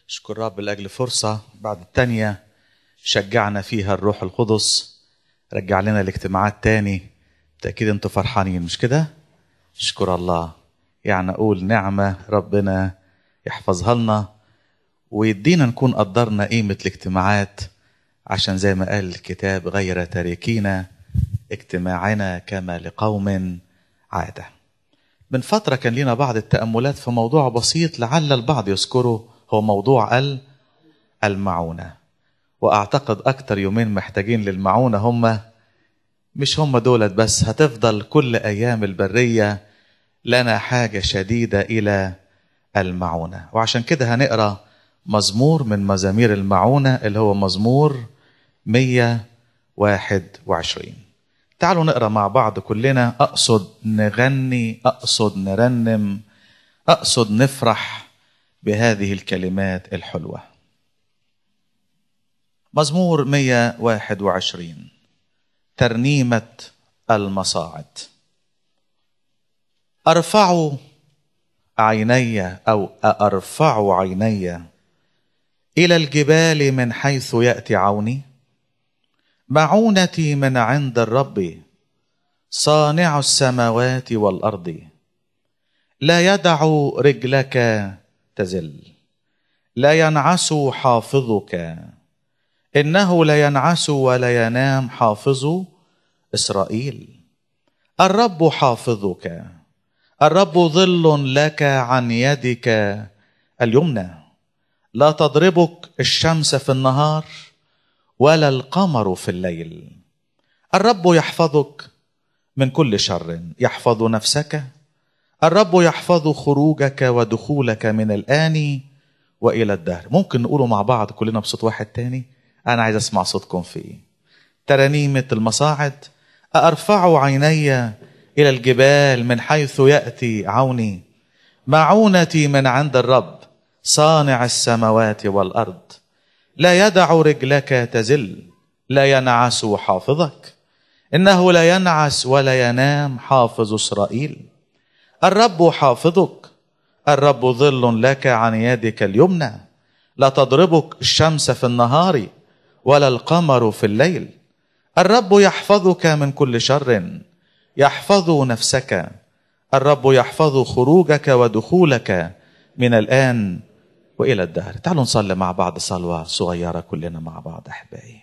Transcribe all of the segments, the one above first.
اشكر رب لاجل فرصه بعد التانيه شجعنا فيها الروح القدس رجع لنا الاجتماعات تاني بالتاكيد انتوا فرحانين مش كده اشكر الله يعني اقول نعمه ربنا يحفظها لنا ويدينا نكون قدرنا قيمه الاجتماعات عشان زي ما قال الكتاب غير تاركين اجتماعنا كما لقوم عاده من فترة كان لنا بعض التأملات في موضوع بسيط لعل البعض يذكره هو موضوع ال- المعونة وأعتقد أكتر يومين محتاجين للمعونة هم مش هم دولت بس هتفضل كل أيام البرية لنا حاجة شديدة إلى المعونة وعشان كده هنقرأ مزمور من مزامير المعونة اللي هو مزمور 121 تعالوا نقرا مع بعض كلنا اقصد نغني اقصد نرنم اقصد نفرح بهذه الكلمات الحلوه مزمور 121 ترنيمه المصاعد ارفع عيني او ارفع عيني الى الجبال من حيث ياتي عوني معونتي من عند الرب صانع السماوات والارض لا يدع رجلك تزل لا ينعس حافظك انه لا ينعس ولا ينام حافظ اسرائيل الرب حافظك الرب ظل لك عن يدك اليمنى لا تضربك الشمس في النهار ولا القمر في الليل الرب يحفظك من كل شر يحفظ نفسك الرب يحفظ خروجك ودخولك من الآن وإلى الدهر ممكن نقوله مع بعض كلنا بصوت واحد تاني أنا عايز أسمع صوتكم فيه ترانيمة المصاعد أرفع عيني إلى الجبال من حيث يأتي عوني معونتي من عند الرب صانع السماوات والأرض لا يدع رجلك تزل لا ينعس حافظك انه لا ينعس ولا ينام حافظ اسرائيل الرب حافظك الرب ظل لك عن يدك اليمنى لا تضربك الشمس في النهار ولا القمر في الليل الرب يحفظك من كل شر يحفظ نفسك الرب يحفظ خروجك ودخولك من الان والى الدهر تعالوا نصلي مع بعض صلوه صغيره كلنا مع بعض احبائي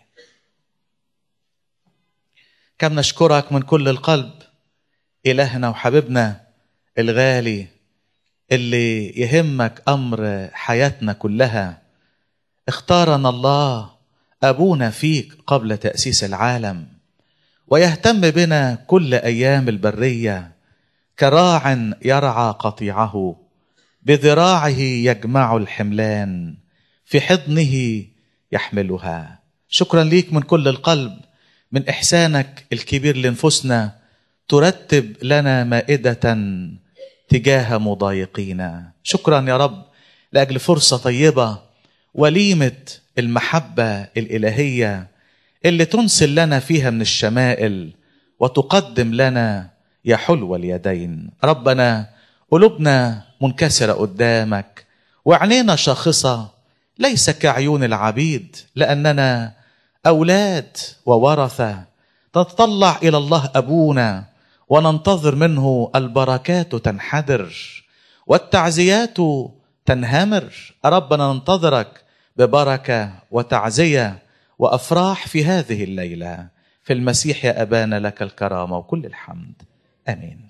كم نشكرك من كل القلب الهنا وحبيبنا الغالي اللي يهمك امر حياتنا كلها اختارنا الله ابونا فيك قبل تاسيس العالم ويهتم بنا كل ايام البريه كراع يرعى قطيعه بذراعه يجمع الحملان في حضنه يحملها شكرا ليك من كل القلب من احسانك الكبير لنفوسنا ترتب لنا مائده تجاه مضايقينا شكرا يا رب لاجل فرصه طيبه وليمه المحبه الالهيه اللي تنسل لنا فيها من الشمائل وتقدم لنا يا حلو اليدين ربنا قلوبنا منكسرة قدامك وعينينا شاخصة ليس كعيون العبيد لأننا أولاد وورثة نتطلع إلى الله أبونا وننتظر منه البركات تنحدر والتعزيات تنهمر ربنا ننتظرك ببركة وتعزية وأفراح في هذه الليلة في المسيح يا أبانا لك الكرامة وكل الحمد آمين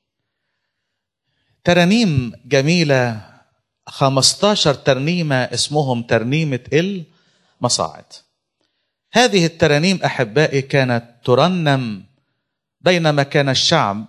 ترانيم جميلة 15 ترنيمة اسمهم ترنيمة المصاعد هذه الترانيم أحبائي كانت ترنم بينما كان الشعب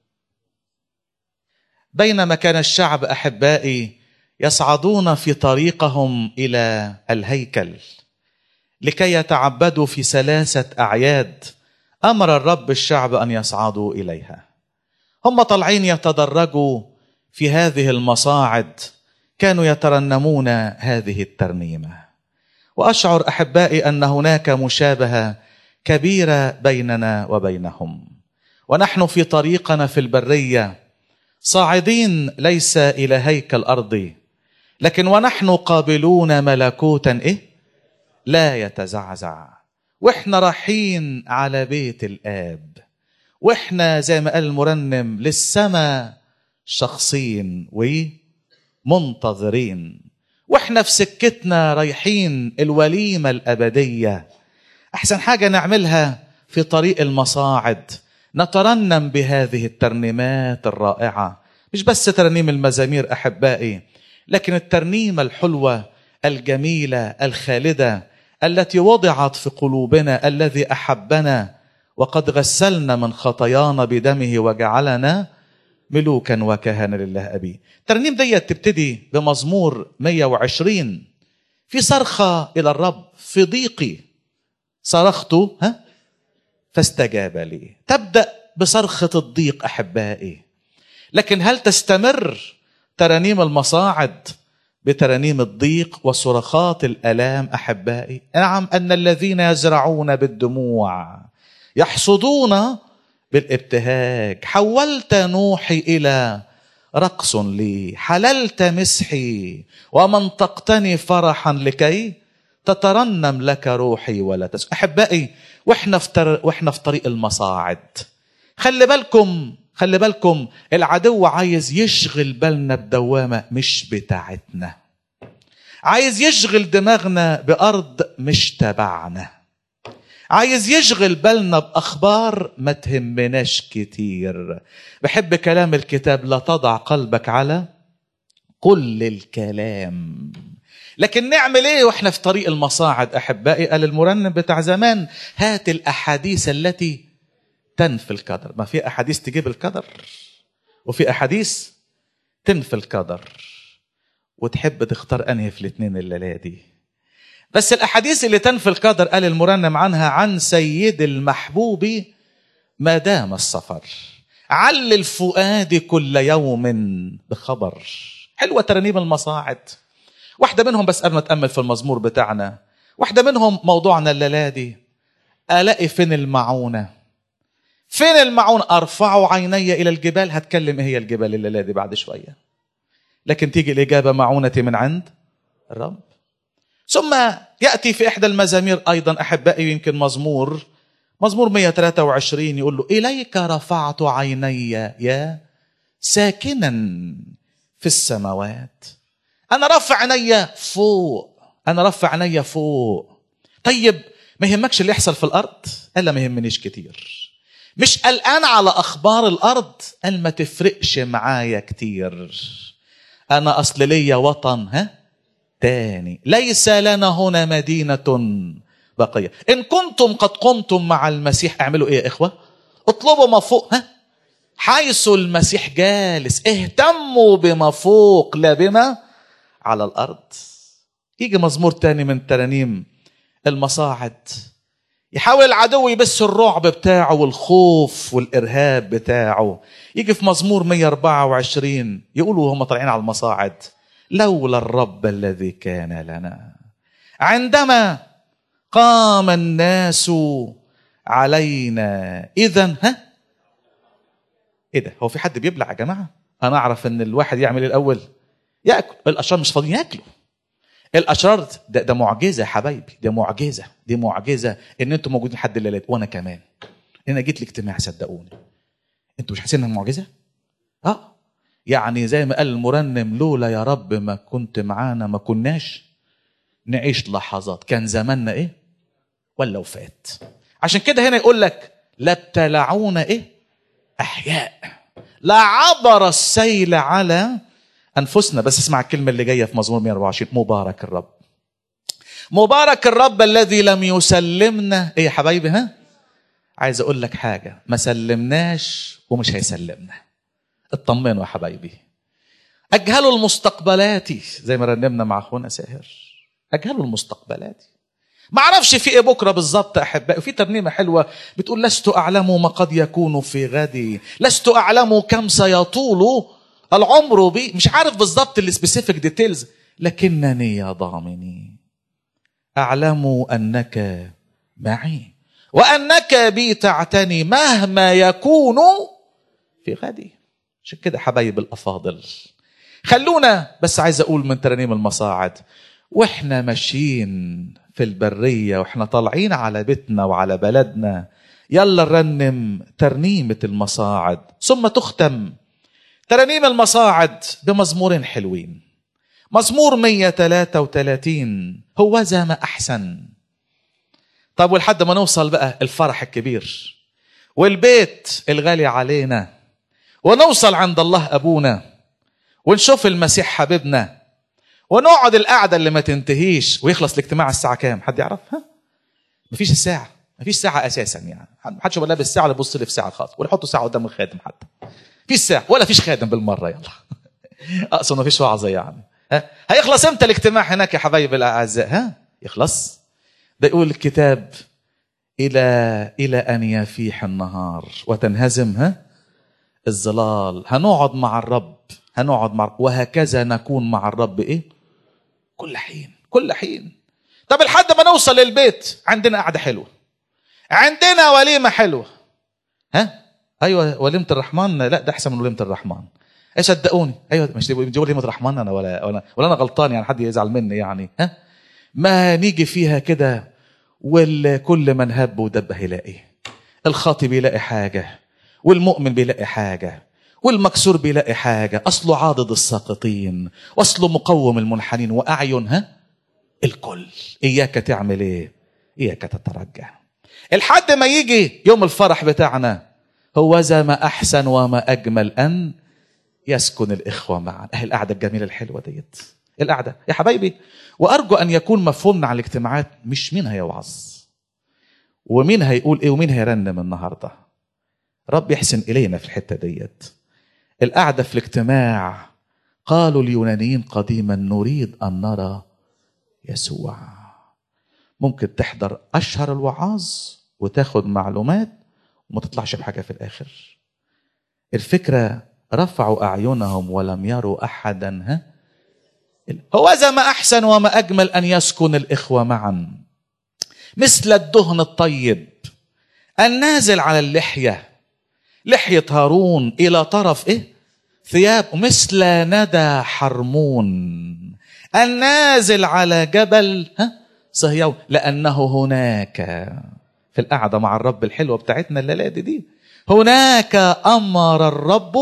بينما كان الشعب أحبائي يصعدون في طريقهم إلى الهيكل لكي يتعبدوا في ثلاثة أعياد أمر الرب الشعب أن يصعدوا إليها هم طالعين يتدرجوا في هذه المصاعد كانوا يترنمون هذه الترنيمه واشعر احبائي ان هناك مشابهه كبيره بيننا وبينهم ونحن في طريقنا في البريه صاعدين ليس الى هيكل ارضي لكن ونحن قابلون ملكوتا ايه لا يتزعزع واحنا رايحين على بيت الاب واحنا زي ما قال المرنم للسماء شخصين ومنتظرين واحنا في سكتنا رايحين الوليمه الابديه احسن حاجه نعملها في طريق المصاعد نترنم بهذه الترنيمات الرائعه مش بس ترنيم المزامير احبائي لكن الترنيمه الحلوه الجميله الخالده التي وضعت في قلوبنا الذي احبنا وقد غسلنا من خطايانا بدمه وجعلنا ملوكا وكهنة لله أبي الترنيم دي تبتدي بمزمور 120 في صرخة إلى الرب في ضيقي صرخت ها فاستجاب لي تبدأ بصرخة الضيق أحبائي لكن هل تستمر ترانيم المصاعد بترانيم الضيق وصرخات الالام احبائي نعم ان الذين يزرعون بالدموع يحصدون بالابتهاج حولت نوحي الى رقص لي حللت مسحي ومنطقتني فرحا لكي تترنم لك روحي ولا تسكت احبائي واحنا في تر... واحنا في طريق المصاعد خلي بالكم خلي بالكم العدو عايز يشغل بالنا بدوامة مش بتاعتنا عايز يشغل دماغنا بأرض مش تبعنا عايز يشغل بالنا بأخبار ما تهمناش كتير بحب كلام الكتاب لا تضع قلبك على كل الكلام لكن نعمل ايه واحنا في طريق المصاعد احبائي قال المرنم بتاع زمان هات الاحاديث التي تنفي القدر ما في احاديث تجيب القدر وفي احاديث تنفي القدر وتحب تختار انهي في الاثنين الليله دي بس الاحاديث اللي تنفي القدر قال المرنم عنها عن سيد المحبوب ما دام السفر علل فؤادي كل يوم بخبر حلوه ترانيم المصاعد واحده منهم بس قبل ما اتامل في المزمور بتاعنا واحده منهم موضوعنا الليله دي الاقي فين المعونه فين المعون ارفع عيني الى الجبال هتكلم ايه هي الجبال الليله دي بعد شويه لكن تيجي الاجابه معونتي من عند الرب ثم ياتي في احدى المزامير ايضا احبائي يمكن مزمور مزمور 123 يقول له اليك رفعت عيني يا ساكنا في السماوات انا رفع عيني فوق انا رفع عيني فوق طيب ما يهمكش اللي يحصل في الارض الا ما يهمنيش كتير مش قلقان على اخبار الارض قال ما تفرقش معايا كتير انا اصل ليا وطن ها تاني ليس لنا هنا مدينه بقيه ان كنتم قد قمتم مع المسيح اعملوا ايه يا اخوه اطلبوا ما فوق ها حيث المسيح جالس اهتموا بما فوق لا بما على الارض يجي مزمور تاني من ترانيم المصاعد يحاول العدو يبث الرعب بتاعه والخوف والارهاب بتاعه يجي في مزمور 124 يقولوا هم طالعين على المصاعد لولا الرب الذي كان لنا عندما قام الناس علينا اذا ها ايه ده هو في حد بيبلع يا جماعه انا اعرف ان الواحد يعمل ايه الاول ياكل الاشرار مش فاضيين ياكلوا الاشرار ده, ده معجزه يا حبايبي ده معجزه دي معجزه ان انتم موجودين لحد الليلات وانا كمان انا جيت الاجتماع صدقوني انتوا مش حاسين انها معجزه اه يعني زي ما قال المرنم لولا يا رب ما كنت معانا ما كناش نعيش لحظات كان زماننا ايه ولا وفات عشان كده هنا يقول لك لا ابتلعونا ايه احياء لا عبر السيل على انفسنا بس اسمع الكلمه اللي جايه في مزمور 124 مبارك الرب مبارك الرب الذي لم يسلمنا ايه يا حبايبي ها عايز اقول لك حاجه ما سلمناش ومش هيسلمنا اطمنوا يا حبايبي اجهلوا المستقبلاتي زي ما رنمنا مع اخونا ساهر اجهلوا المستقبلاتي ما اعرفش في ايه بكره بالظبط احبائي وفي ترنيمه حلوه بتقول لست اعلم ما قد يكون في غدي لست اعلم كم سيطول العمر بي مش عارف بالظبط السبيسيفيك ديتيلز لكنني يا ضامني اعلم انك معي وانك بي تعتني مهما يكون في غدي عشان كده حبايب الافاضل خلونا بس عايز اقول من ترانيم المصاعد واحنا ماشيين في البريه واحنا طالعين على بيتنا وعلى بلدنا يلا نرنم ترنيمه المصاعد ثم تختم ترانيم المصاعد بمزمور حلوين مزمور 133 هو ذا ما احسن طب ولحد ما نوصل بقى الفرح الكبير والبيت الغالي علينا ونوصل عند الله ابونا ونشوف المسيح حبيبنا ونقعد القعده اللي ما تنتهيش ويخلص الاجتماع الساعه كام حد يعرف ها مفيش الساعه مفيش ساعه اساسا يعني محدش يبقى لابس ساعه ولا يبص لي في ساعه خالص ولا يحطوا ساعه قدام الخادم حتى فيش ساعه ولا فيش خادم بالمره يلا اقصد مفيش وعظه يعني ها هيخلص امتى الاجتماع هناك يا حبايبي الاعزاء ها يخلص ده يقول الكتاب الى الى ان يفيح النهار وتنهزم ها الظلال هنقعد مع الرب هنقعد مع وهكذا نكون مع الرب ايه كل حين كل حين طب لحد ما نوصل للبيت عندنا قعده حلوه عندنا وليمه حلوه ها ايوه وليمه الرحمن لا ده احسن من وليمه الرحمن اي صدقوني ايوه مش دي وليمه الرحمن انا ولا ولا ولا انا غلطان يعني حد يزعل مني يعني ها ما نيجي فيها كده والكل من هب ودب هيلاقي الخاطي بيلاقي حاجه والمؤمن بيلاقي حاجه والمكسور بيلاقي حاجة أصله عاضد الساقطين وأصله مقوم المنحنين وأعينها الكل إياك تعمل إيه إياك تترجى الحد ما يجي يوم الفرح بتاعنا هو ذا ما أحسن وما أجمل أن يسكن الإخوة معا أهي القعدة الجميلة الحلوة ديت القعدة يا حبايبي وأرجو أن يكون مفهومنا عن الاجتماعات مش مين هيوعظ ومين هيقول إيه ومين هيرنم النهاردة رب يحسن إلينا في الحتة ديت القعدة في الاجتماع قالوا اليونانيين قديما نريد أن نرى يسوع ممكن تحضر أشهر الوعاظ وتاخد معلومات وما تطلعش بحاجة في الآخر الفكرة رفعوا أعينهم ولم يروا أحدا ها هو ذا ما أحسن وما أجمل أن يسكن الإخوة معا مثل الدهن الطيب النازل على اللحية لحية هارون إلى طرف إيه ثياب مثل ندى حرمون النازل على جبل ها صهيون لأنه هناك في القعدة مع الرب الحلوة بتاعتنا الليلة دي هناك أمر الرب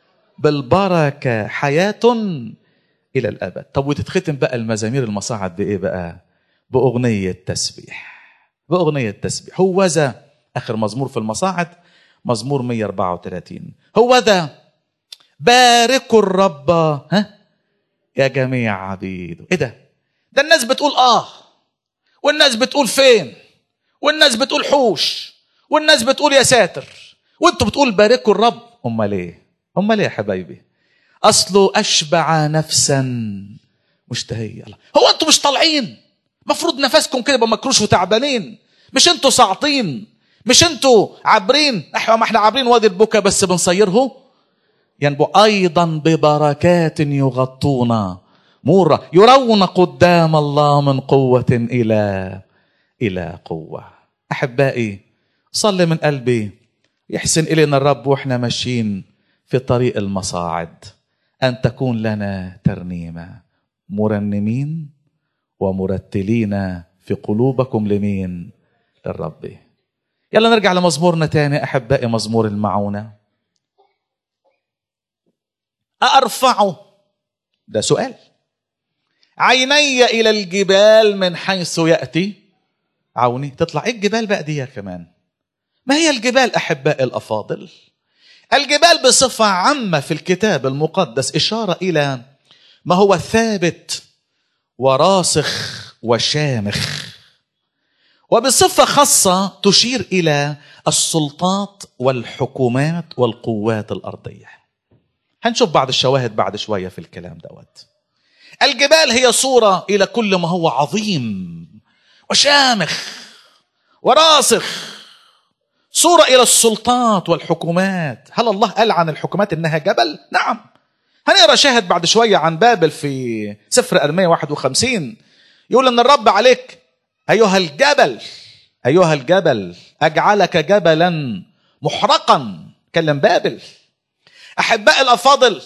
بالبركة حياة إلى الأبد طب وتتختم بقى المزامير المصاعد بإيه بقى بأغنية تسبيح بأغنية تسبيح هو ذا آخر مزمور في المصاعد مزمور 134 هو ذا باركوا الرب ها يا جميع عبيده ايه ده ده الناس بتقول اه والناس بتقول فين والناس بتقول حوش والناس بتقول يا ساتر وانتوا بتقول باركوا الرب امال ايه امال ايه يا حبايبي اصله اشبع نفسا مشتهيه هو انتوا مش طالعين مفروض نفسكم كده يبقى مكروش وتعبانين مش انتوا ساعطين مش انتوا عابرين احنا ما احنا عابرين وادي البكا بس بنصيره ينبو ايضا ببركات يغطونا مورة يرون قدام الله من قوة إلى إلى قوة أحبائي صلي من قلبي يحسن إلينا الرب وإحنا ماشيين في طريق المصاعد أن تكون لنا ترنيمة مرنمين ومرتلين في قلوبكم لمين للرب يلا نرجع لمزمورنا تاني أحبائي مزمور المعونة أرفعه ده سؤال عيني إلى الجبال من حيث يأتي عوني تطلع إيه الجبال بقى دي كمان ما هي الجبال أحبائي الأفاضل الجبال بصفة عامة في الكتاب المقدس إشارة إلى ما هو ثابت وراسخ وشامخ وبصفة خاصة تشير إلى السلطات والحكومات والقوات الأرضية هنشوف بعض الشواهد بعد شوية في الكلام دوت الجبال هي صورة إلى كل ما هو عظيم وشامخ وراسخ صورة إلى السلطات والحكومات هل الله قال عن الحكومات إنها جبل؟ نعم هنقرا شاهد بعد شوية عن بابل في سفر أرمية 51 يقول إن الرب عليك أيها الجبل أيها الجبل أجعلك جبلا محرقا كلم بابل أحباء الأفاضل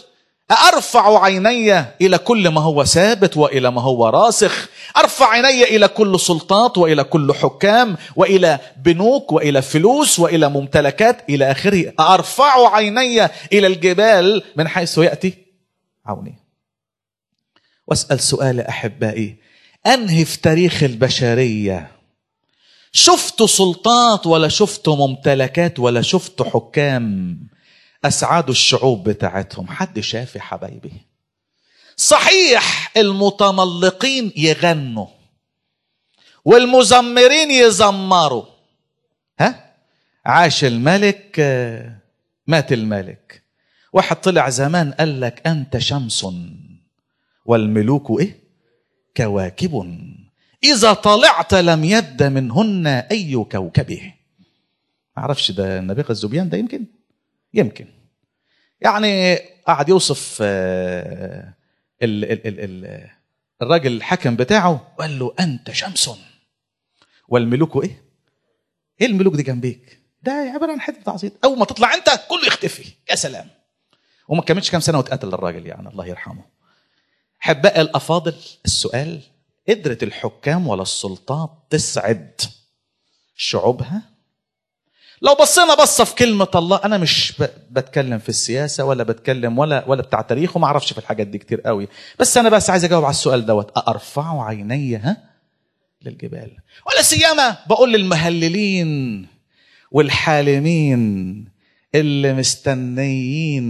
أرفع عيني إلى كل ما هو ثابت وإلى ما هو راسخ أرفع عيني إلى كل سلطات وإلى كل حكام وإلى بنوك وإلى فلوس وإلى ممتلكات إلى آخره أرفع عيني إلى الجبال من حيث يأتي عوني واسأل سؤال أحبائي أنهي في تاريخ البشرية شفت سلطات ولا شفت ممتلكات ولا شفت حكام أسعدوا الشعوب بتاعتهم حد شاف يا حبايبي صحيح المتملقين يغنوا والمزمرين يزمروا ها عاش الملك مات الملك واحد طلع زمان قال لك أنت شمس والملوك إيه كواكب إذا طلعت لم يبد منهن أي كوكبه معرفش ده النبيغ الزبيان ده يمكن يمكن يعني قعد يوصف ال ال ال ال الراجل الحكم بتاعه وقال له انت شمس والملوك ايه؟ ايه الملوك دي جنبيك؟ ده عباره عن حته عصيد اول ما تطلع انت كله يختفي يا سلام وما كملش كام سنه واتقتل الراجل يعني الله يرحمه احبائي الافاضل السؤال قدرت الحكام ولا السلطات تسعد شعوبها لو بصينا بصه في كلمه الله انا مش بتكلم في السياسه ولا بتكلم ولا ولا بتاع تاريخ وما اعرفش في الحاجات دي كتير قوي بس انا بس عايز اجاوب على السؤال دوت ارفع عيني ها للجبال ولا سيما بقول للمهللين والحالمين اللي مستنيين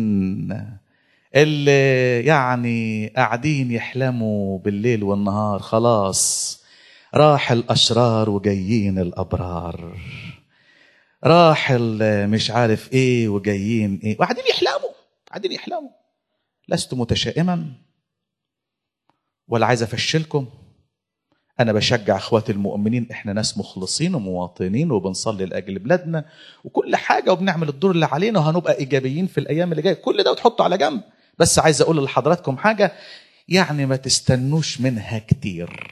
اللي يعني قاعدين يحلموا بالليل والنهار خلاص راح الاشرار وجايين الابرار راح مش عارف ايه وجايين ايه وقاعدين يحلموا قاعدين يحلموا لست متشائما ولا عايز افشلكم انا بشجع اخواتي المؤمنين احنا ناس مخلصين ومواطنين وبنصلي لاجل بلادنا وكل حاجه وبنعمل الدور اللي علينا وهنبقى ايجابيين في الايام اللي جايه كل ده وتحطه على جنب بس عايز اقول لحضراتكم حاجه يعني ما تستنوش منها كتير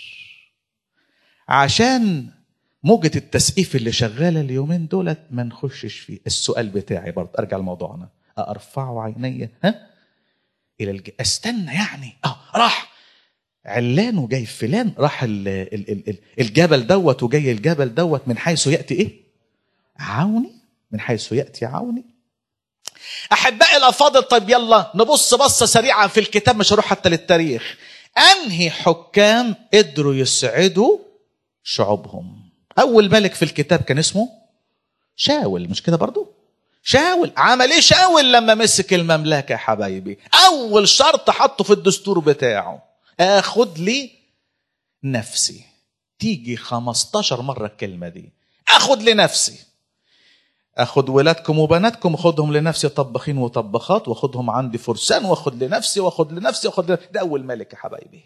عشان موجة التسقيف اللي شغالة اليومين دولت ما نخشش فيه السؤال بتاعي برضه أرجع لموضوعنا أرفع عيني ها إلى الج... استنى يعني اه راح علان وجاي فلان راح ال... ال... ال... الجبل دوت وجاي الجبل دوت من حيث يأتي إيه عوني من حيث يأتي عوني أحبائي الأفاضل طيب يلا نبص بصة سريعة في الكتاب مش هروح حتى للتاريخ أنهي حكام قدروا يسعدوا شعوبهم اول ملك في الكتاب كان اسمه شاول مش كده برضو شاول عمل ايه شاول لما مسك المملكه يا حبايبي اول شرط حطه في الدستور بتاعه اخد لي نفسي تيجي 15 مره الكلمه دي اخد لنفسي اخد ولادكم وبناتكم خدهم لنفسي طباخين وطباخات واخدهم عندي فرسان واخد لنفسي واخد لنفسي واخد لنفسي. ده اول ملك يا حبايبي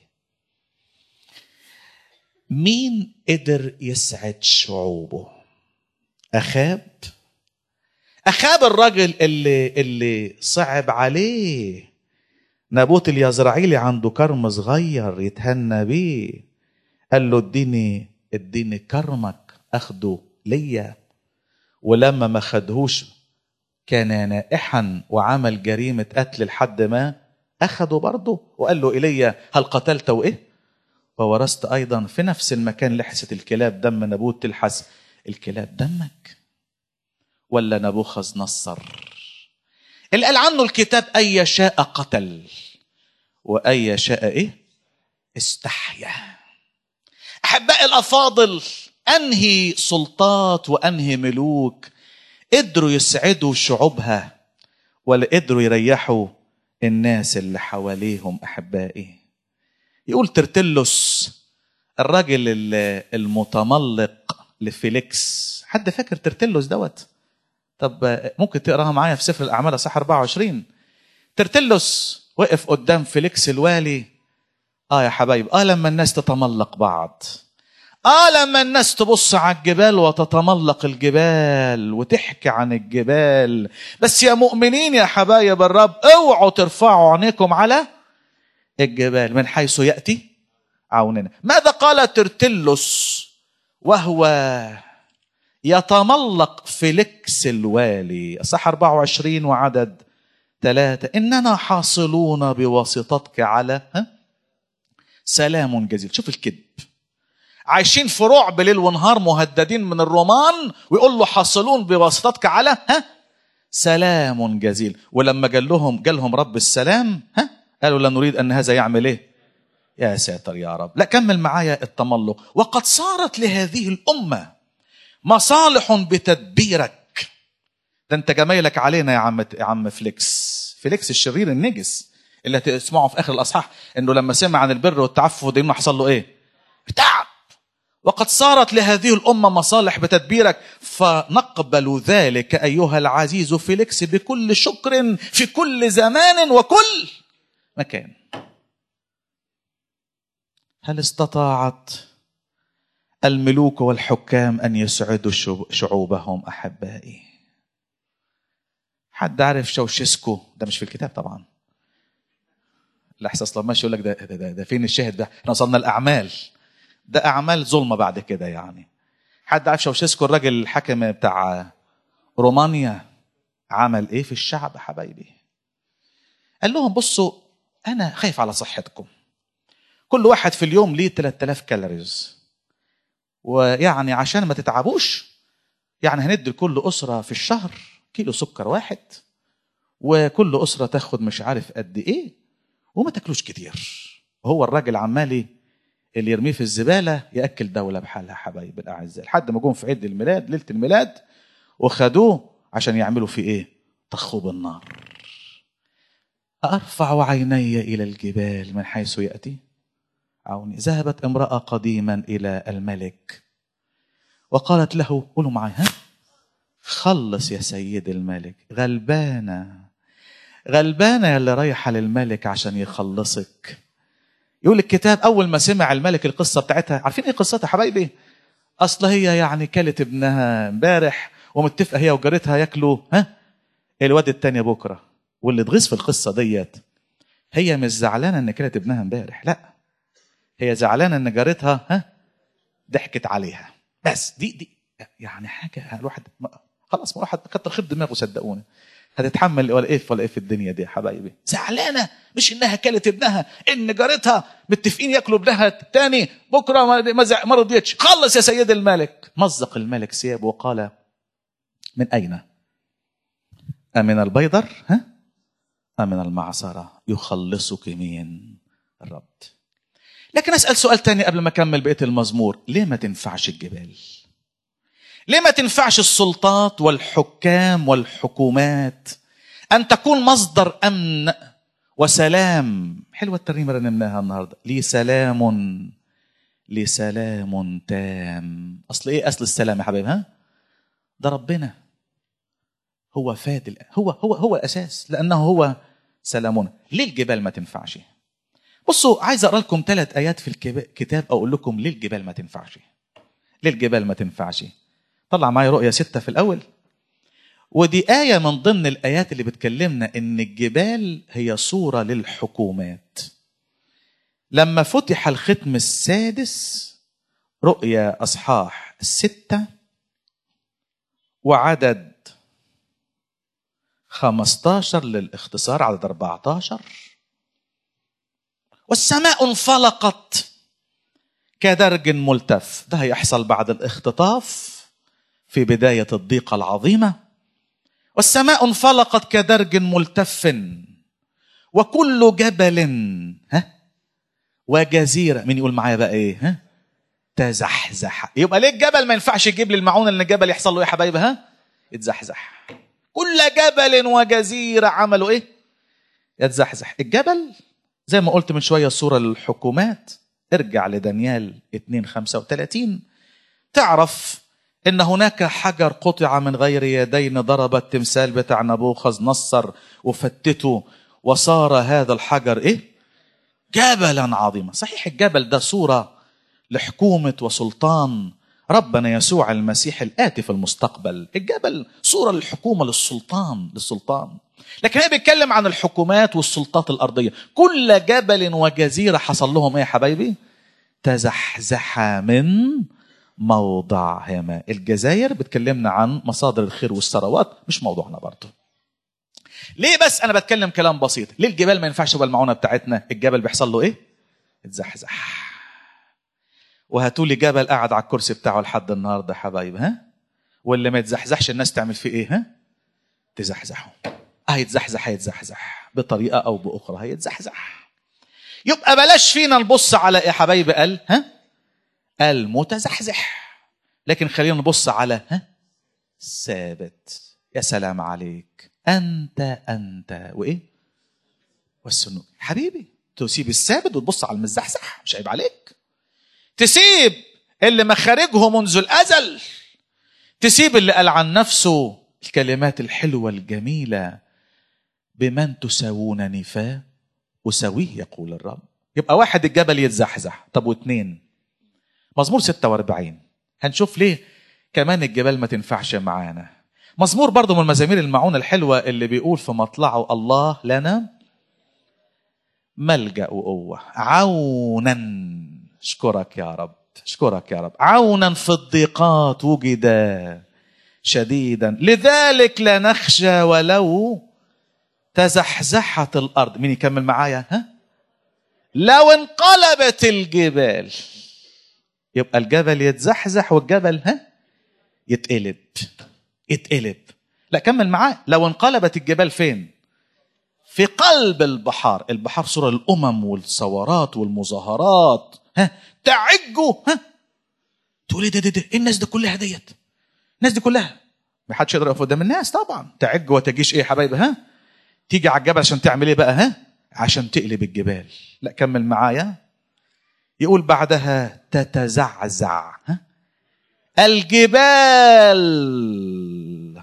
مين قدر يسعد شعوبه اخاب اخاب الراجل اللي اللي صعب عليه نابوت اليزرعيلي عنده كرم صغير يتهنى بيه قال له اديني اديني كرمك اخده ليا ولما ما خدهوش كان نائحا وعمل جريمة قتل لحد ما أخده برضه وقال له إلي هل قتلت وإيه وورثت أيضا في نفس المكان لحست الكلاب دم نبوت تلحس الكلاب دمك ولا نبوخذ نصر اللي قال عنه الكتاب أي شاء قتل وأي شاء إيه استحيا أحبائي الأفاضل أنهي سلطات وأنهي ملوك قدروا يسعدوا شعوبها ولا قدروا يريحوا الناس اللي حواليهم أحبائي يقول ترتلس الراجل المتملق لفيليكس حد فاكر ترتلس دوت طب ممكن تقراها معايا في سفر الاعمال اصح 24 ترتلس وقف قدام فيليكس الوالي اه يا حبايب اه لما الناس تتملق بعض اه لما الناس تبص على الجبال وتتملق الجبال وتحكي عن الجبال بس يا مؤمنين يا حبايب الرب اوعوا ترفعوا عينيكم على الجبال من حيث ياتي عوننا ماذا قال ترتلس وهو يتملق فيليكس الوالي صح 24 وعدد ثلاثة إننا حاصلون بواسطتك على ها؟ سلام جزيل شوف الكذب عايشين في رعب ليل ونهار مهددين من الرومان ويقول له حاصلون بواسطتك على ها سلام جزيل ولما قال لهم جالهم رب السلام ها قالوا لا نريد ان هذا يعمل ايه يا ساتر يا رب لا كمل معايا التملق وقد صارت لهذه الامه مصالح بتدبيرك ده انت جمايلك علينا يا عم يا عم فليكس فليكس الشرير النجس اللي هتسمعه في اخر الاصحاح انه لما سمع عن البر والتعفف ده حصل له ايه تعب وقد صارت لهذه الامه مصالح بتدبيرك فنقبل ذلك ايها العزيز فيليكس بكل شكر في كل زمان وكل مكان هل استطاعت الملوك والحكام ان يسعدوا شعوبهم احبائي حد عارف شوشسكو ده مش في الكتاب طبعا الاحساس لما ماشي يقول لك ده, ده, ده, ده فين الشاهد ده احنا وصلنا الاعمال ده اعمال ظلمه بعد كده يعني حد عارف شوشسكو الراجل الحاكم بتاع رومانيا عمل ايه في الشعب حبايبي قال لهم بصوا انا خايف على صحتكم كل واحد في اليوم ليه 3000 كالوريز ويعني عشان ما تتعبوش يعني هندي لكل اسره في الشهر كيلو سكر واحد وكل اسره تاخد مش عارف قد ايه وما تاكلوش كتير هو الراجل عمال اللي يرميه في الزباله ياكل دوله بحالها حبايب الاعزاء لحد ما جم في عيد الميلاد ليله الميلاد وخدوه عشان يعملوا فيه ايه تخوب النار ارفع عيني الى الجبال من حيث ياتي عوني ذهبت امراه قديما الى الملك وقالت له قولوا معي ها خلص يا سيد الملك غلبانه غلبانه يا اللي رايحه للملك عشان يخلصك يقول الكتاب اول ما سمع الملك القصه بتاعتها عارفين ايه قصتها حبايبي اصل هي يعني كلت ابنها امبارح ومتفقه هي وجارتها ياكلوا ها الواد التاني بكره واللي تغيظ في القصه ديت هي مش زعلانه ان كلت ابنها امبارح لا هي زعلانه ان جارتها ها ضحكت عليها بس دي دي يعني حاجه الواحد خلاص الواحد كتر خير دماغه صدقوني هتتحمل ولا ايه ولا ايه في الدنيا دي يا حبايبي زعلانه مش انها كلت ابنها ان جارتها متفقين ياكلوا ابنها الثاني بكره ما ما رضيتش خلص يا سيد الملك مزق الملك ثيابه وقال من اين امن البيضر ها امن المعصره يخلصك مين الرب لكن اسال سؤال تاني قبل ما اكمل بقيه المزمور ليه ما تنفعش الجبال ليه ما تنفعش السلطات والحكام والحكومات ان تكون مصدر امن وسلام حلوه الترنيمه اللي رنمناها النهارده لي سلام لي سلام تام اصل ايه اصل السلام يا حبايبي ها ده ربنا هو فادل هو هو هو الاساس لانه هو سلامنا ليه الجبال ما تنفعش بصوا عايز اقرا لكم ثلاث ايات في الكتاب اقول لكم ليه الجبال ما تنفعش ليه الجبال ما تنفعش طلع معايا رؤية ستة في الأول ودي آية من ضمن الآيات اللي بتكلمنا إن الجبال هي صورة للحكومات لما فتح الختم السادس رؤيا أصحاح الستة وعدد 15 للاختصار عدد 14 والسماء انفلقت كدرج ملتف ده هيحصل بعد الاختطاف في بداية الضيقة العظيمة والسماء انفلقت كدرج ملتف وكل جبل ها وجزيرة مين يقول معايا بقى ايه ها تزحزح يبقى ليه الجبل ما ينفعش يجيب لي المعونة ان الجبل يحصل له ايه يا حبايبي ها يتزحزح كل جبل وجزيرة عملوا ايه يتزحزح الجبل زي ما قلت من شوية صورة للحكومات ارجع لدانيال 2 35 تعرف ان هناك حجر قطع من غير يدين ضرب التمثال بتاع نبوخذ نصر وفتته وصار هذا الحجر ايه جبلا عظيما صحيح الجبل ده صوره لحكومه وسلطان ربنا يسوع المسيح الاتي في المستقبل الجبل صوره للحكومه للسلطان للسلطان لكن هي بيتكلم عن الحكومات والسلطات الارضيه كل جبل وجزيره حصل لهم ايه يا حبايبي تزحزح من موضعهما الجزائر بتكلمنا عن مصادر الخير والثروات مش موضوعنا برضه ليه بس انا بتكلم كلام بسيط ليه الجبال ما ينفعش يبقى المعونه بتاعتنا الجبل بيحصل له ايه اتزحزح وهاتوا لي جبل قاعد على الكرسي بتاعه لحد النهارده يا حبايب ها واللي ما يتزحزحش الناس تعمل فيه ايه ها تزحزحه هيتزحزح هيتزحزح بطريقه او باخرى هيتزحزح يبقى بلاش فينا نبص على ايه يا حبايبي قال ها المتزحزح لكن خلينا نبص على ها ثابت يا سلام عليك انت انت وايه والسنوك حبيبي تسيب الثابت وتبص على المزحزح مش عيب عليك تسيب اللي مخارجه منذ الازل تسيب اللي قال عن نفسه الكلمات الحلوه الجميله بمن تساوونني فا أساويه يقول الرب يبقى واحد الجبل يتزحزح طب واثنين مزمور 46 هنشوف ليه كمان الجبال ما تنفعش معانا مزمور برضه من المزامير المعونة الحلوة اللي بيقول في مطلعه الله لنا ملجأ وقوة عونا اشكرك يا رب اشكرك يا رب عونا في الضيقات وجد شديدا لذلك لا نخشى ولو تزحزحت الارض مين يكمل معايا ها لو انقلبت الجبال يبقى الجبل يتزحزح والجبل ها يتقلب يتقلب لا كمل معاه لو انقلبت الجبال فين في قلب البحار البحار صورة الأمم والثورات والمظاهرات ها تعجوا ها تقول ايه ده ده ده ايه الناس دي كلها ديت الناس دي كلها ما حدش يقدر يقف قدام الناس طبعا تعج وتجيش ايه يا حبايبي ها تيجي على الجبل عشان تعمل ايه بقى ها عشان تقلب الجبال لا كمل معايا يقول بعدها تتزعزع ها الجبال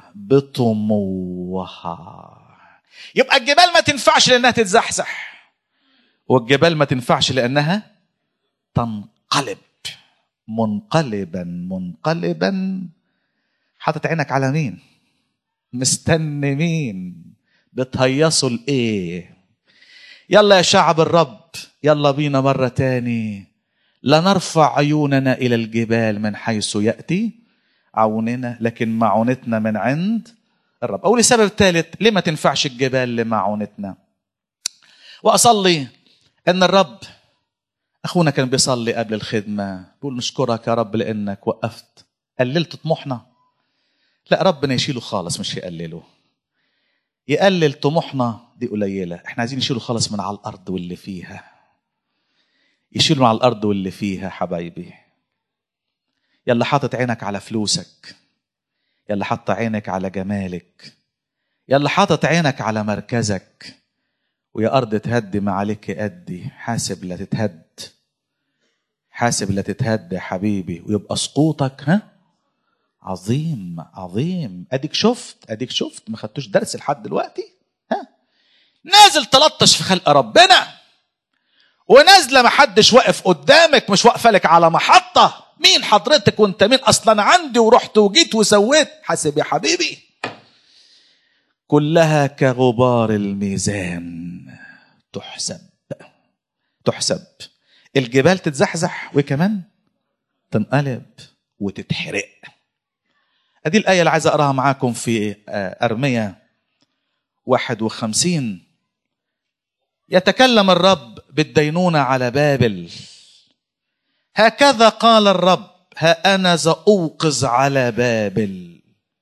بطموها يبقى الجبال ما تنفعش لانها تتزحزح والجبال ما تنفعش لانها تنقلب منقلبا منقلبا حاطط عينك على مين مستني مين بتهيصوا لايه يلا يا شعب الرب يلا بينا مرة تاني لنرفع عيوننا إلى الجبال من حيث يأتي عوننا لكن معونتنا من عند الرب أو لسبب ثالث ليه ما تنفعش الجبال لمعونتنا وأصلي أن الرب أخونا كان بيصلي قبل الخدمة بيقول نشكرك يا رب لأنك وقفت قللت طموحنا لا ربنا يشيله خالص مش يقلله يقلل طموحنا دي قليلة احنا عايزين نشيله خالص من على الأرض واللي فيها يشيله من على الأرض واللي فيها حبايبي يلا حاطط عينك على فلوسك يلا حاطط عينك على جمالك يلا حاطط عينك على مركزك ويا أرض تهدي ما عليك أدي حاسب لا تتهد حاسب لا تتهد يا حبيبي ويبقى سقوطك ها عظيم عظيم اديك شفت اديك شفت ما خدتوش درس لحد دلوقتي ها نازل تلطش في خلق ربنا ونازله ما حدش واقف قدامك مش واقفه لك على محطه مين حضرتك وانت مين اصلا عندي ورحت وجيت وسويت حاسب يا حبيبي كلها كغبار الميزان تحسب تحسب الجبال تتزحزح وكمان تنقلب وتتحرق ادي الآية اللي عايز أقراها معاكم في أرمية 51 يتكلم الرب بالدينونة على بابل هكذا قال الرب ها أنا ذا أوقظ على بابل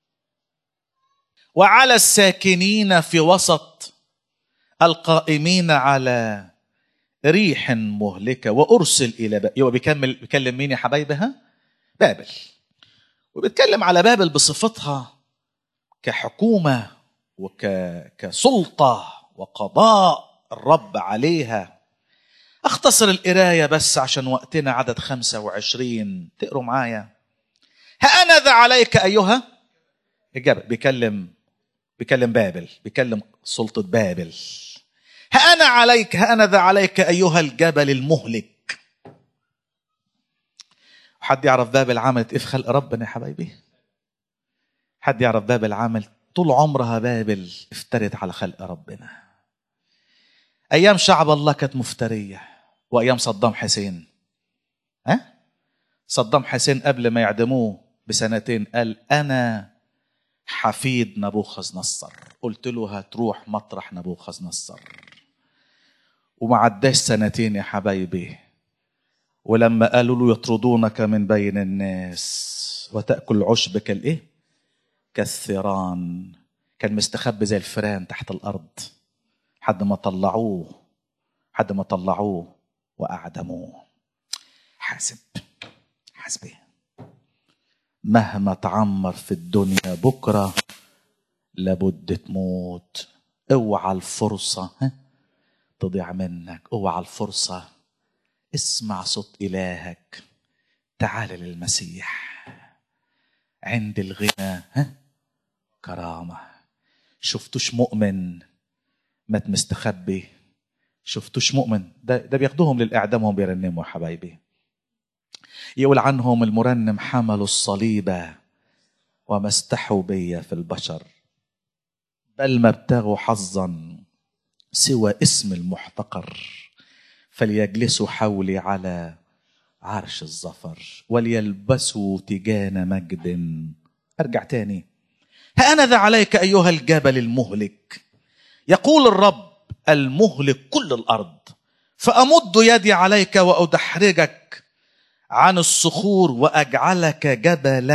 وعلى الساكنين في وسط القائمين على ريح مهلكة وأرسل إلى بابل يبقى بيكمل بيكلم مين يا حبايبها بابل وبيتكلم على بابل بصفتها كحكومة وكسلطة وقضاء الرب عليها أختصر القراية بس عشان وقتنا عدد خمسة وعشرين تقروا معايا ها ذا عليك أيها الجبل بيكلم بيكلم بابل بيكلم سلطة بابل ها أنا عليك ها أنا ذا عليك أيها الجبل المهلك حد يعرف بابل عملت ايه في خلق ربنا يا حبايبي حد يعرف بابل عمل طول عمرها بابل افترت على خلق ربنا ايام شعب الله كانت مفتريه وايام صدام حسين ها صدام حسين قبل ما يعدموه بسنتين قال انا حفيد نبوخذ نصر قلت له هتروح مطرح نبوخذ نصر وما عداش سنتين يا حبايبي ولما قالوا له يطردونك من بين الناس وتأكل عشبك الايه كالثيران كان مستخبي زي الفئران تحت الأرض حد ما طلعوه حد ما طلعوه وأعدموه حاسب حاسبه مهما تعمر في الدنيا بكرة لابد تموت اوعى الفرصة ها تضيع منك اوعى الفرصة اسمع صوت إلهك تعال للمسيح عند الغنى ها كرامة شفتوش مؤمن مات مستخبي شفتوش مؤمن ده, ده بياخدوهم للإعدام وهم بيرنموا يا حبايبي يقول عنهم المرنم حملوا الصليب وما استحوا بي في البشر بل ما ابتغوا حظا سوى اسم المحتقر فليجلسوا حولي على عرش الظفر وليلبسوا تيجان مجد ارجع تاني هانذا عليك ايها الجبل المهلك يقول الرب المهلك كل الارض فامد يدي عليك وادحرجك عن الصخور واجعلك جبلا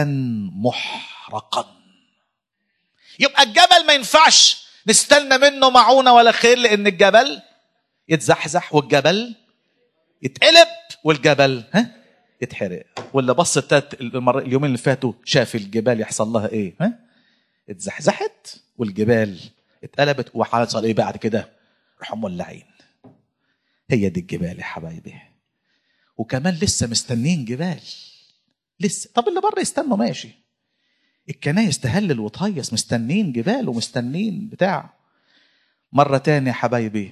محرقا يبقى الجبل ما ينفعش نستنى منه معونه ولا خير لان الجبل يتزحزح والجبل يتقلب والجبل ها يتحرق واللي بص التلات المر... اليومين اللي فاتوا شاف الجبال يحصل لها ايه ها اتزحزحت والجبال اتقلبت وحصل ايه بعد كده راحوا مولعين هي دي الجبال يا حبايبي وكمان لسه مستنين جبال لسه طب اللي بره يستنوا ماشي الكنايس تهلل وتهيص مستنين جبال ومستنين بتاع مرة تانية يا حبايبي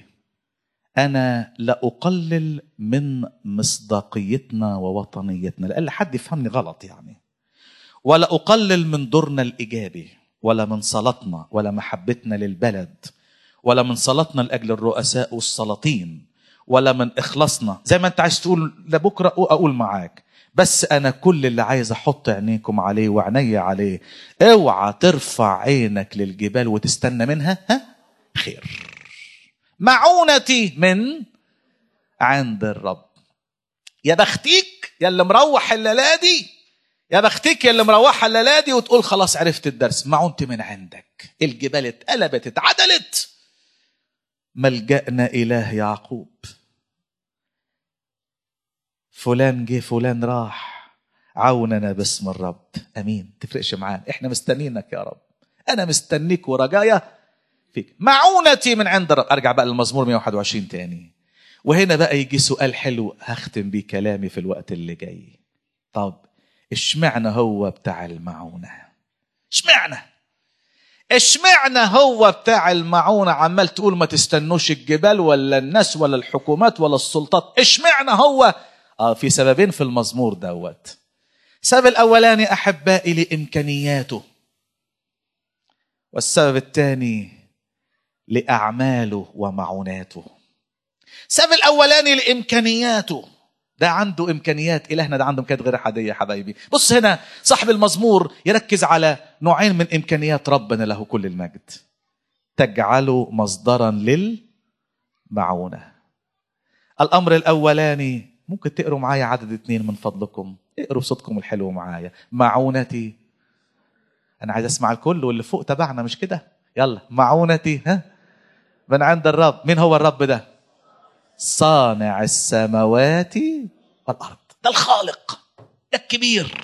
أنا لا أقلل من مصداقيتنا ووطنيتنا لأن حد يفهمني غلط يعني ولا أقلل من دورنا الإيجابي ولا من صلاتنا ولا محبتنا للبلد ولا من صلاتنا لأجل الرؤساء والسلاطين ولا من إخلاصنا زي ما أنت عايز تقول لبكرة أقول معاك بس أنا كل اللي عايز أحط عينيكم عليه وعيني عليه اوعى ترفع عينك للجبال وتستنى منها ها خير معونتي من عند الرب يا بختيك يا اللي مروح الليله دي يا بختيك يا اللي مروحه الليله دي وتقول خلاص عرفت الدرس معونتي من عندك الجبال اتقلبت اتعدلت ملجأنا إله يعقوب فلان جه فلان راح عوننا باسم الرب امين تفرقش معانا احنا مستنينك يا رب انا مستنيك ورجايا فيك معونتي من عند الرب ارجع بقى للمزمور 121 تاني وهنا بقى يجي سؤال حلو هختم بيه كلامي في الوقت اللي جاي طب اشمعنى هو بتاع المعونه اشمعنى اشمعنى هو بتاع المعونة عمال تقول ما تستنوش الجبال ولا الناس ولا الحكومات ولا السلطات اشمعنى هو اه في سببين في المزمور دوت السبب الاولاني احبائي لامكانياته والسبب الثاني لاعماله ومعوناته السبب الاولاني لامكانياته ده عنده امكانيات الهنا ده عنده امكانيات غير عاديه يا حبايبي بص هنا صاحب المزمور يركز على نوعين من امكانيات ربنا له كل المجد تجعله مصدرا للمعونه الامر الاولاني ممكن تقروا معايا عدد اثنين من فضلكم اقروا صوتكم الحلو معايا معونتي انا عايز اسمع الكل واللي فوق تبعنا مش كده يلا معونتي ها من عند الرب مين هو الرب ده صانع السماوات والارض ده الخالق ده الكبير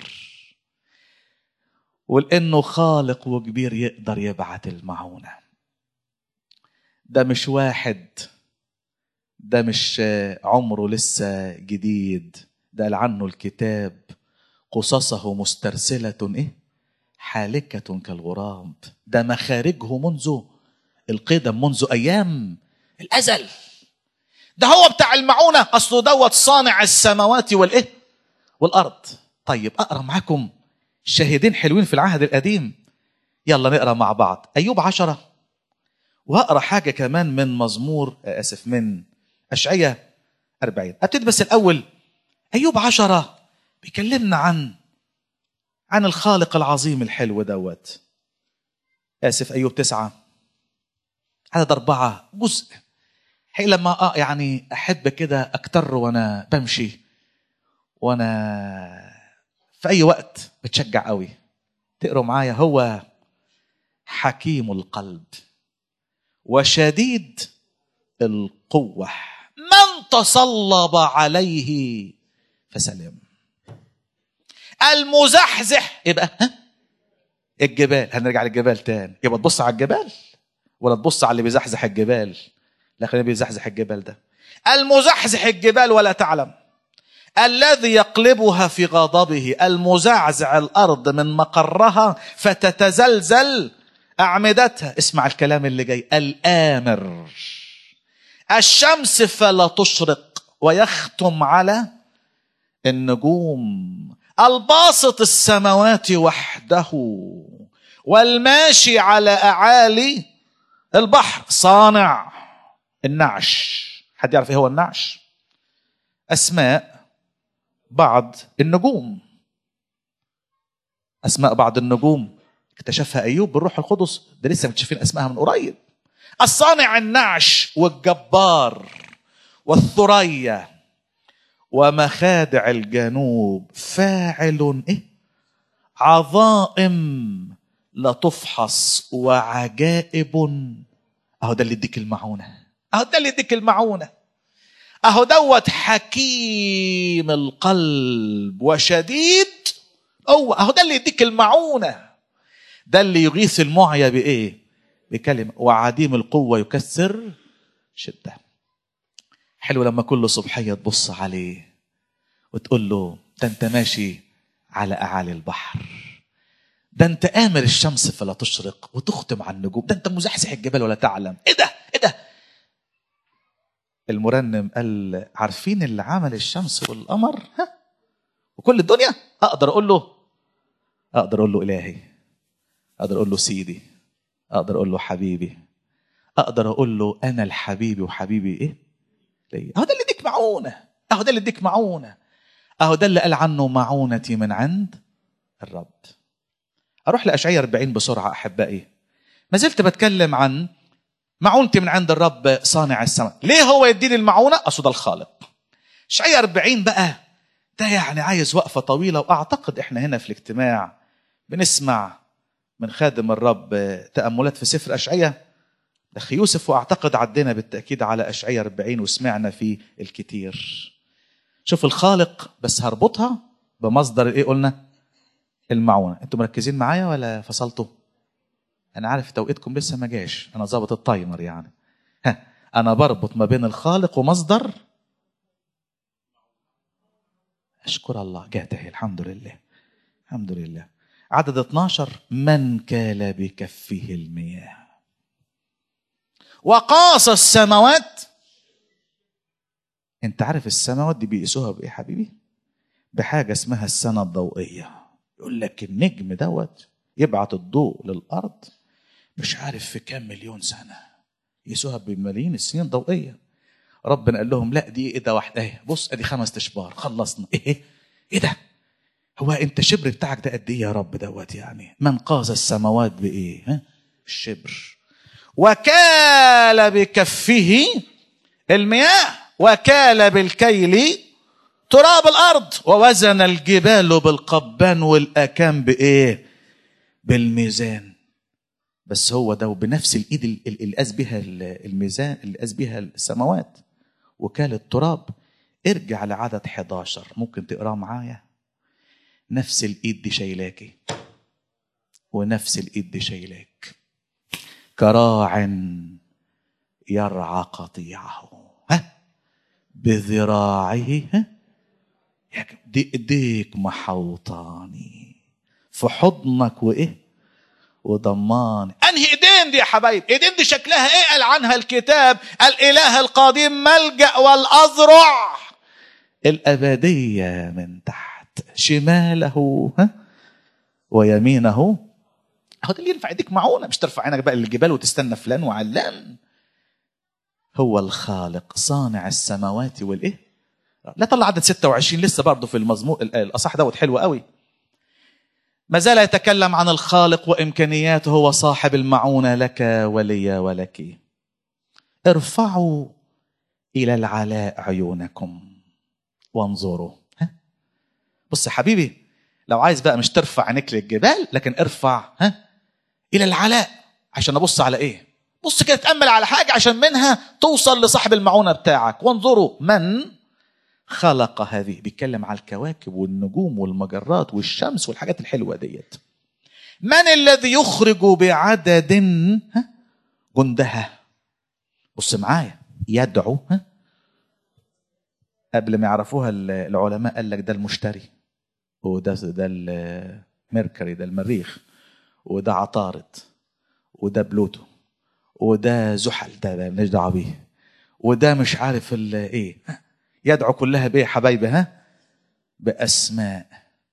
ولانه خالق وكبير يقدر يبعت المعونه ده مش واحد ده مش عمره لسه جديد ده قال عنه الكتاب قصصه مسترسلة ايه حالكة كالغراب ده مخارجه منذ القدم منذ ايام الازل ده هو بتاع المعونة اصله دوت صانع السماوات والايه والارض طيب اقرا معاكم شاهدين حلوين في العهد القديم يلا نقرا مع بعض ايوب عشرة واقرا حاجة كمان من مزمور اسف من أشعية أربعين أبتدي بس الأول أيوب عشرة بيكلمنا عن عن الخالق العظيم الحلو دوت آسف أيوب تسعة عدد أربعة جزء حين لما آه يعني أحب كده أكتر وأنا بمشي وأنا في أي وقت بتشجع قوي تقروا معايا هو حكيم القلب وشديد القوة من تصلب عليه فسلم المزحزح يبقى ها الجبال هنرجع للجبال تاني يبقى تبص على الجبال ولا تبص على اللي بيزحزح الجبال لا خلينا بيزحزح الجبال ده المزحزح الجبال ولا تعلم الذي يقلبها في غضبه المزعزع الارض من مقرها فتتزلزل اعمدتها اسمع الكلام اللي جاي الامر الشمس فلا تشرق ويختم على النجوم الباسط السماوات وحده والماشي على اعالي البحر صانع النعش حد يعرف ايه هو النعش اسماء بعض النجوم اسماء بعض النجوم اكتشفها ايوب بالروح القدس ده لسه مكتشفين اسمائها من قريب الصانع النعش والجبار والثريا ومخادع الجنوب فاعل ايه عظائم لا تفحص وعجائب اهو ده اللي يديك المعونه اهو ده اللي يديك المعونه اهو دوت حكيم القلب وشديد هو اهو ده اللي يديك المعونه ده اللي يغيث المعيا بايه بكلمه وعديم القوه يكسر شده حلو لما كل صبحيه تبص عليه وتقول له ده انت ماشي على اعالي البحر ده انت امر الشمس فلا تشرق وتختم على النجوم ده انت مزحزح الجبال ولا تعلم ايه ده ايه ده المرنم قال عارفين اللي عمل الشمس والقمر ها وكل الدنيا اقدر اقول له اقدر اقول له الهي اقدر اقول له سيدي اقدر اقول له حبيبي اقدر اقول له انا الحبيبي وحبيبي ايه ليه اهو ده اللي يديك معونه اهو ده اللي يديك معونه اهو ده اللي قال عنه معونتي من عند الرب اروح لاشعياء 40 بسرعه احبائي ما زلت بتكلم عن معونتي من عند الرب صانع السماء ليه هو يديني المعونه اصل ده الخالق اشعياء 40 بقى ده يعني عايز وقفه طويله واعتقد احنا هنا في الاجتماع بنسمع من خادم الرب تاملات في سفر اشعياء اخي يوسف واعتقد عدينا بالتاكيد على اشعياء 40 وسمعنا فيه الكتير شوف الخالق بس هربطها بمصدر ايه قلنا المعونه انتوا مركزين معايا ولا فصلتوا انا عارف توقيتكم لسه ما جاش انا ظابط التايمر يعني ها انا بربط ما بين الخالق ومصدر اشكر الله جات اهي الحمد لله الحمد لله عدد 12 من كال بكفه المياه وقاس السماوات انت عارف السماوات دي بيقيسوها بايه حبيبي بحاجه اسمها السنه الضوئيه يقول لك النجم دوت يبعت الضوء للارض مش عارف في كام مليون سنه يقيسوها بملايين السنين الضوئيه ربنا قال لهم لا دي ايه ده واحده اهي بص ادي خمس اشبار خلصنا ايه ايه ده هو انت الشبر بتاعك ده قد ايه يا رب دوت يعني من قاس السماوات بايه ها الشبر وكال بكفه المياه وكال بالكيل تراب الارض ووزن الجبال بالقبان والاكام بايه بالميزان بس هو ده بنفس الايد اللي قاس بها الميزان اللي قاس بها السماوات وكال التراب ارجع لعدد 11 ممكن تقراه معايا نفس الايد دي شايلاكي ونفس الايد دي شايلاك كراع يرعى قطيعه ها بذراعه ها دي ايديك محوطاني في حضنك وايه وضماني انهي ايدين دي يا حبايب ايدين دي شكلها ايه قال عنها الكتاب الاله القديم ملجا والاذرع الابديه من تحت شماله ها ويمينه هو ده اللي ينفع يديك معونه مش ترفع عينك بقى للجبال وتستنى فلان وعلان هو الخالق صانع السماوات والايه لا طلع عدد 26 لسه برضه في المزمور الاصح دوت حلو قوي ما زال يتكلم عن الخالق وامكانياته هو صاحب المعونه لك ولي ولك ارفعوا الى العلاء عيونكم وانظروا ها؟ بص يا حبيبي لو عايز بقى مش ترفع عينيك للجبال لكن ارفع ها الى العلاء عشان ابص على ايه بص كده تامل على حاجه عشان منها توصل لصاحب المعونه بتاعك وانظروا من خلق هذه بيتكلم على الكواكب والنجوم والمجرات والشمس والحاجات الحلوه ديت من الذي يخرج بعدد ها؟ جندها بص معايا يدعو ها؟ قبل ما يعرفوها العلماء قال لك ده المشتري وده ده الميركوري ده المريخ وده عطارد وده بلوتو وده زحل ده مالناش دعوه بيه وده مش عارف ايه يدعو كلها بايه حبايبي ها باسماء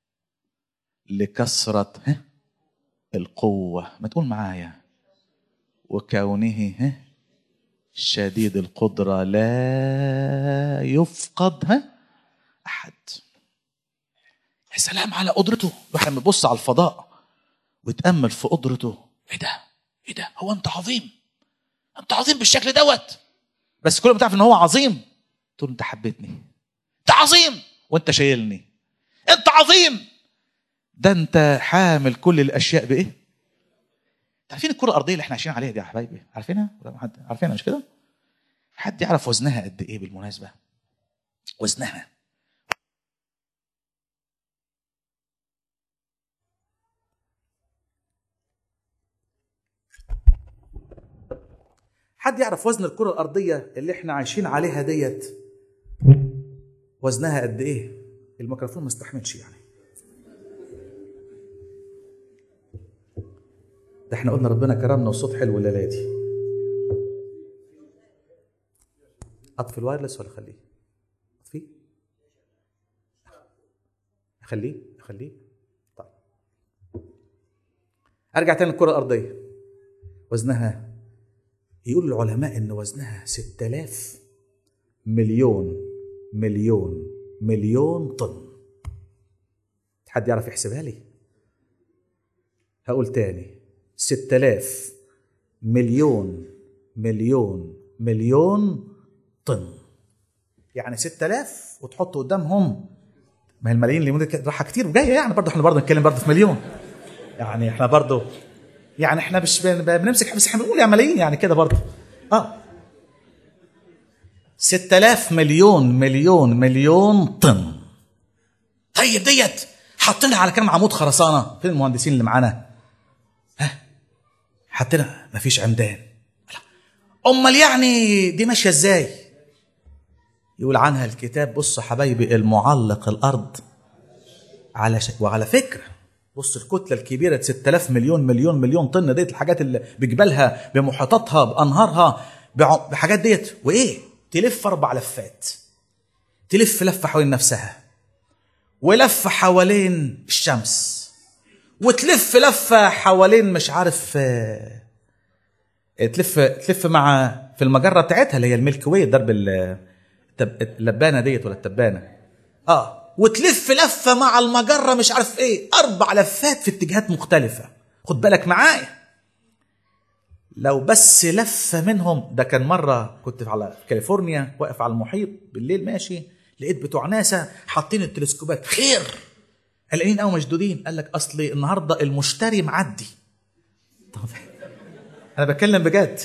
لكثره ها القوه ما تقول معايا وكونه ها شديد القدره لا يفقد ها احد يا سلام على قدرته الواحد لما يبص على الفضاء ويتامل في قدرته ايه ده ايه ده هو انت عظيم انت عظيم بالشكل دوت بس كل ما تعرف ان هو عظيم تقول انت حبيتني انت عظيم وانت شايلني انت عظيم ده انت حامل كل الاشياء بايه عارفين الكره الارضيه اللي احنا عايشين عليها دي يا حبايبي عارفينها عارفينها مش كده حد يعرف وزنها قد ايه بالمناسبه وزنها حد يعرف وزن الكرة الأرضية اللي احنا عايشين عليها ديت وزنها قد إيه؟ الميكروفون ما استحملش يعني ده احنا قلنا ربنا كرمنا وصوت حلو الليلة دي أطفي الوايرلس ولا أخليه؟ أطفيه؟ أخليه؟ أخليه؟ طيب أرجع تاني للكرة الأرضية وزنها يقول العلماء ان وزنها 6000 مليون مليون مليون طن حد يعرف يحسبها لي هقول تاني 6000 مليون مليون مليون طن يعني 6000 وتحط قدامهم ما هي الملايين اللي ممكن راحه كتير وجايه يعني برضه احنا برضه نتكلم برضه في مليون يعني احنا برضه يعني احنا مش بنمسك بس احنا بنقول يا ملايين يعني كده برضه اه 6000 مليون مليون مليون طن طيب ديت حاطينها على كام عمود خرسانه فين المهندسين اللي معانا ها حاطينها مفيش عمدان امال يعني دي ماشيه ازاي يقول عنها الكتاب بص حبايبي المعلق الارض على ش... وعلى فكره بص الكتله الكبيره 6000 مليون مليون مليون طن ديت الحاجات اللي بجبالها بمحيطاتها بانهارها بحاجات ديت وايه تلف اربع لفات تلف لفه حوالين نفسها ولفه حوالين الشمس وتلف لفه حوالين مش عارف تلف تلف مع في المجره بتاعتها اللي هي الميلك واي درب اللبانه ديت ولا التبانه اه وتلف لفه مع المجره مش عارف ايه اربع لفات في اتجاهات مختلفه خد بالك معايا لو بس لفه منهم ده كان مره كنت على كاليفورنيا واقف على المحيط بالليل ماشي لقيت بتوع ناسا حاطين التلسكوبات خير قلقانين قوي مشدودين قال لك اصل النهارده المشتري معدي طب انا بتكلم بجد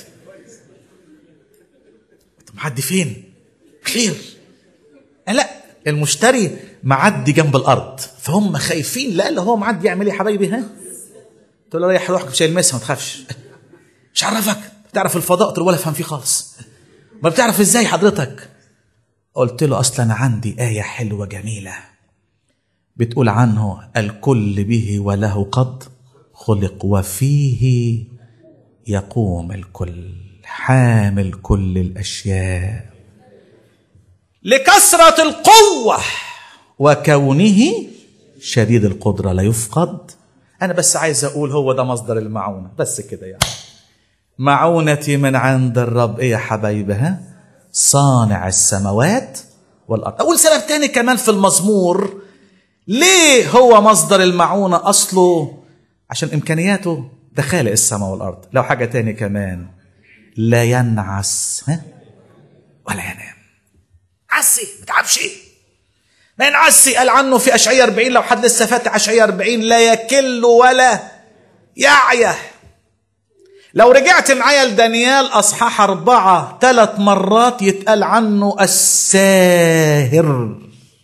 معدي فين خير لا المشتري معدي جنب الارض فهم خايفين لا اللي هو معدي يعمل ايه يا حبايبي ها تقول له ريح روحك مش هيلمسها ما تخافش مش عرفك بتعرف الفضاء قلت له ولا افهم فيه خالص ما بتعرف ازاي حضرتك قلت له اصلا عندي ايه حلوه جميله بتقول عنه الكل به وله قد خلق وفيه يقوم الكل حامل كل الاشياء لكثره القوه وكونه شديد القدره لا يفقد انا بس عايز اقول هو ده مصدر المعونه بس كده يعني معونتي من عند الرب ايه يا حبايبي ها صانع السماوات والارض اقول سبب تاني كمان في المزمور ليه هو مصدر المعونة أصله عشان إمكانياته ده خالق السماء والأرض لو حاجة تاني كمان لا ينعس ها ولا ينام عسي ما تعبش ما ينعسي قال عنه في أشعية 40 لو حد لسه فاتح أشعية 40 لا يكل ولا يعيه لو رجعت معايا لدانيال أصحاح أربعة ثلاث مرات يتقال عنه الساهر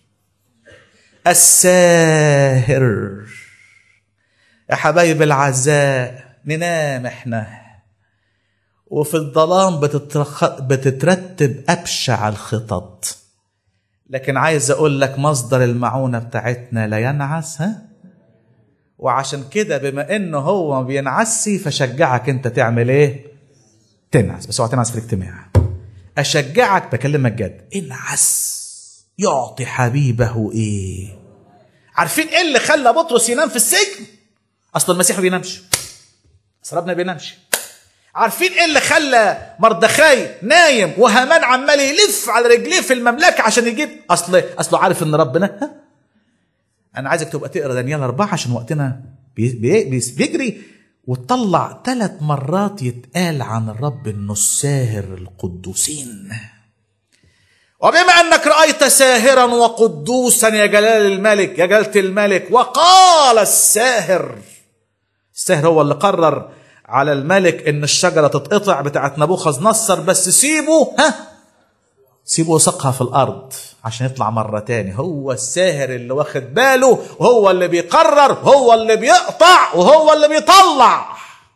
الساهر يا حبايب العزاء ننام احنا وفي الظلام بتترخ... بتترتب أبشع الخطط لكن عايز أقول لك مصدر المعونة بتاعتنا لا ينعس ها وعشان كده بما انه هو ما بينعسي فشجعك انت تعمل ايه تنعس بس اوعى تنعس في الاجتماع اشجعك بكلمك جد انعس يعطي حبيبه ايه عارفين ايه اللي خلى بطرس ينام في السجن اصل المسيح ما بينامش اصل ربنا ما بينامش عارفين ايه اللي خلى مردخاي نايم وهامان عمال يلف على رجليه في المملكه عشان يجيب اصل اصله عارف ان ربنا ها انا عايزك تبقى تقرا دانيال أربعة عشان وقتنا بي بي بيجري وتطلع ثلاث مرات يتقال عن الرب انه الساهر القدوسين وبما انك رايت ساهرا وقدوسا يا جلال الملك يا جلاله الملك وقال الساهر الساهر هو اللي قرر على الملك ان الشجره تتقطع بتاعت نبوخذ نصر بس سيبه ها سيبه يسقها في الارض عشان يطلع مرة تاني هو الساهر اللي واخد باله وهو اللي بيقرر هو اللي بيقطع وهو اللي بيطلع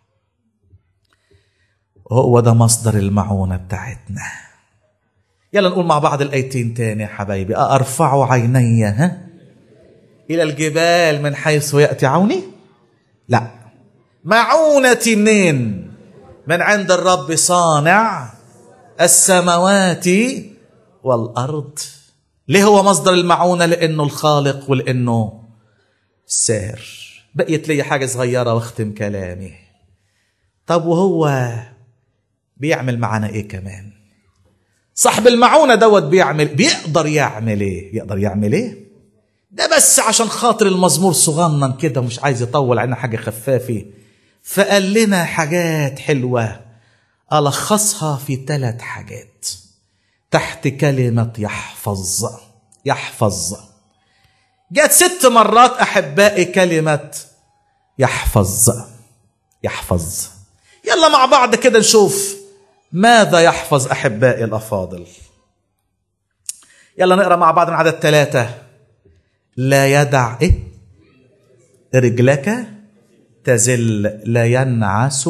هو ده مصدر المعونة بتاعتنا يلا نقول مع بعض الآيتين تاني يا حبايبي أرفع عيني ها إلى الجبال من حيث يأتي عوني لا معونتي منين من عند الرب صانع السماوات والأرض ليه هو مصدر المعونة لأنه الخالق ولأنه الساهر بقيت لي حاجة صغيرة واختم كلامي طب وهو بيعمل معانا ايه كمان صاحب المعونة دوت بيعمل بيقدر يعمل ايه يقدر يعمل ايه ده بس عشان خاطر المزمور صغنن كده مش عايز يطول علينا حاجة خفافة فقال لنا حاجات حلوة ألخصها في ثلاث حاجات تحت كلمة يحفظ يحفظ جت ست مرات أحبائي كلمة يحفظ يحفظ يلا مع بعض كده نشوف ماذا يحفظ أحبائي الأفاضل يلا نقرأ مع بعض من عدد ثلاثة لا يدع إيه رجلك تزل لا ينعس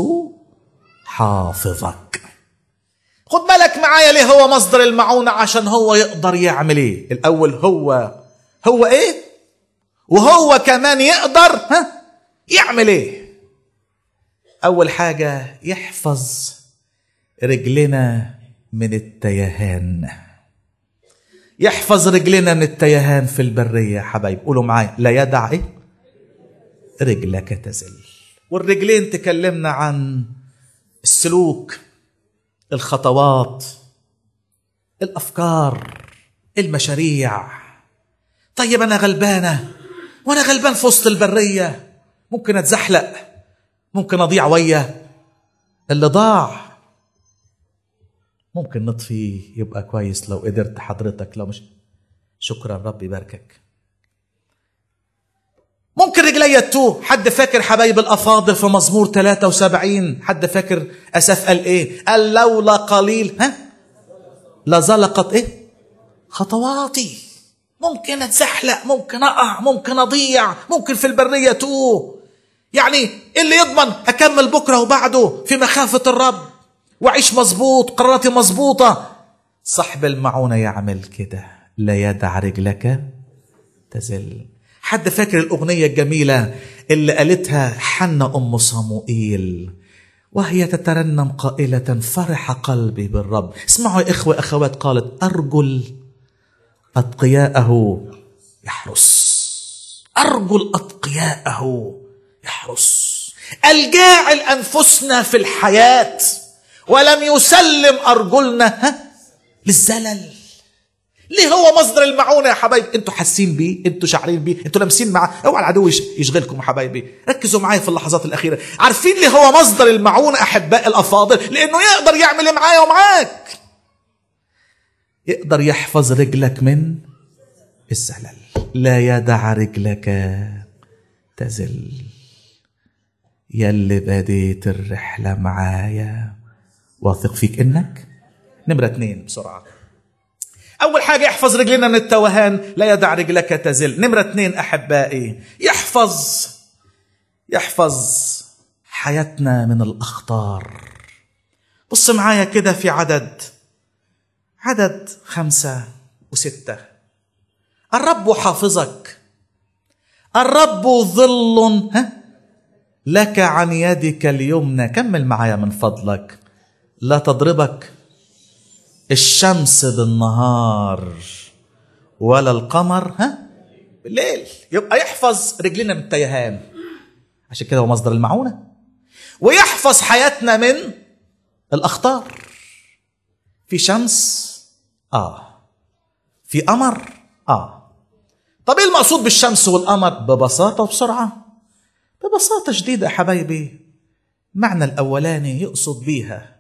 حافظك خد بالك معايا ليه هو مصدر المعونة عشان هو يقدر يعمل ايه الاول هو هو ايه وهو كمان يقدر ها يعمل ايه اول حاجة يحفظ رجلنا من التيهان يحفظ رجلنا من التيهان في البرية يا حبايب قولوا معايا لا يدع ايه رجلك تزل والرجلين تكلمنا عن السلوك الخطوات الافكار المشاريع طيب انا غلبانه وانا غلبان في وسط البريه ممكن اتزحلق ممكن اضيع ويا اللي ضاع ممكن نطفي يبقى كويس لو قدرت حضرتك لو مش شكرا ربي يباركك ممكن رجلي تتوه حد فاكر حبايب الافاضل في مزمور 73 حد فاكر اسف قال ايه قال لولا قليل ها لزلقت ايه خطواتي ممكن اتزحلق ممكن اقع ممكن اضيع ممكن في البريه توه يعني اللي يضمن اكمل بكره وبعده في مخافه الرب واعيش مظبوط قراراتي مظبوطه صاحب المعونه يعمل كده لا يدع رجلك تزل حد فاكر الأغنية الجميلة اللي قالتها حنة أم صموئيل وهي تترنم قائلة فرح قلبي بالرب اسمعوا يا إخوة أخوات قالت أرجل أتقياءه يحرس أرجل أتقياءه يحرس الجاعل أنفسنا في الحياة ولم يسلم أرجلنا للزلل ليه هو مصدر المعونه يا حبايبي انتوا حاسين بيه انتوا شاعرين بيه انتوا لامسين معاه اوعى العدو يشغلكم يا حبايبي ركزوا معايا في اللحظات الاخيره عارفين ليه هو مصدر المعونه احباء الافاضل لانه يقدر يعمل ايه معايا ومعاك يقدر يحفظ رجلك من الزلل لا يدع رجلك تزل يلي بديت الرحله معايا واثق فيك انك نمره اتنين بسرعه أول حاجة يحفظ رجلنا من التوهان لا يدع رجلك تزل نمرة اثنين أحبائي يحفظ يحفظ حياتنا من الأخطار بص معايا كده في عدد عدد خمسة وستة الرب حافظك الرب ظل ها لك عن يدك اليمنى كمل معايا من فضلك لا تضربك الشمس بالنهار ولا القمر ها بالليل يبقى يحفظ رجلنا من التيهان عشان كده هو مصدر المعونة ويحفظ حياتنا من الأخطار في شمس آه في قمر آه طب ايه المقصود بالشمس والقمر ببساطة وبسرعة ببساطة شديدة يا حبايبي معنى الأولاني يقصد بيها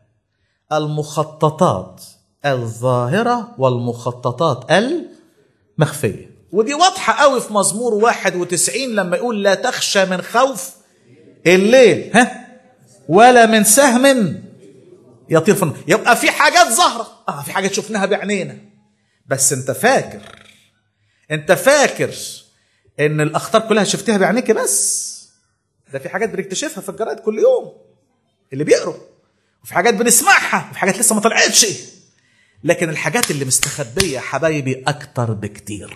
المخططات الظاهرة والمخططات المخفية ودي واضحة قوي في مزمور 91 لما يقول لا تخشى من خوف الليل ها ولا من سهم يطير في يبقى في حاجات ظاهرة اه في حاجات شفناها بعينينا بس انت فاكر انت فاكر ان الاخطار كلها شفتها بعينيك بس ده في حاجات بنكتشفها في الجرائد كل يوم اللي بيقروا وفي حاجات بنسمعها وفي حاجات لسه ما طلعتش لكن الحاجات اللي مستخبية حبايبي أكتر بكتير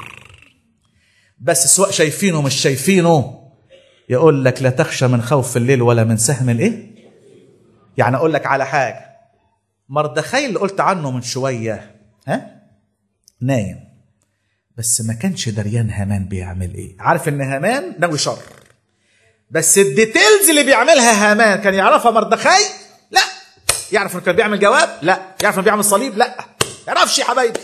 بس سواء شايفينه مش شايفينه يقول لك لا تخشى من خوف الليل ولا من سهم الايه يعني اقول لك على حاجه مردخي اللي قلت عنه من شويه ها نايم بس ما كانش دريان هامان بيعمل ايه عارف ان هامان ناوي شر بس الديتيلز اللي بيعملها هامان كان يعرفها مردخي لا يعرف انه كان بيعمل جواب لا يعرف انه بيعمل صليب لا يعرفش يا حبايبي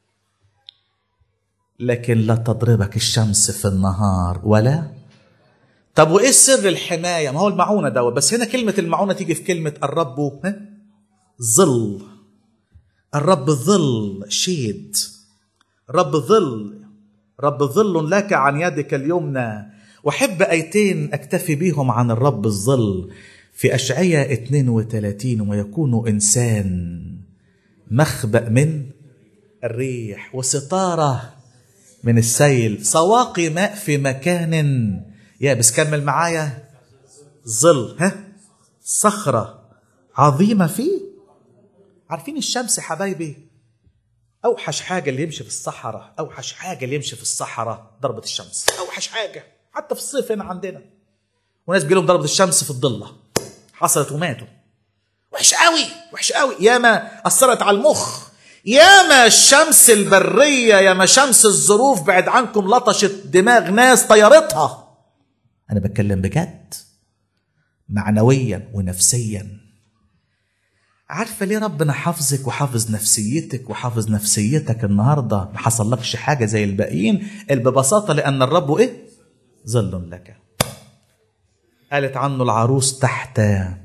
لكن لا تضربك الشمس في النهار ولا طب وايه سر الحمايه ما هو المعونه دوت بس هنا كلمه المعونه تيجي في كلمه الرب ها ظل الرب ظل شيد رب ظل رب ظل لك عن يدك اليمنى واحب ايتين اكتفي بيهم عن الرب الظل في اشعياء 32 ويكون انسان مخبأ من الريح وستاره من السيل سواقي ماء في مكان يابس كمل معايا ظل ها صخرة عظيمة فيه عارفين الشمس يا حبايبي أوحش حاجة اللي يمشي في الصحراء أوحش حاجة اللي يمشي في الصحراء ضربة الشمس أوحش حاجة حتى في الصيف هنا عندنا وناس بيجيلهم ضربة الشمس في الضلة حصلت وماتوا وحش قوي وحش قوي ياما أثرت على المخ ياما الشمس البرية ياما شمس الظروف بعد عنكم لطشت دماغ ناس طيرتها أنا بتكلم بجد معنويا ونفسيا عارفة ليه ربنا حافظك وحافظ نفسيتك وحافظ نفسيتك النهاردة ما حصلكش حاجة زي الباقيين ببساطة لأن الرب إيه ظل لك قالت عنه العروس تحت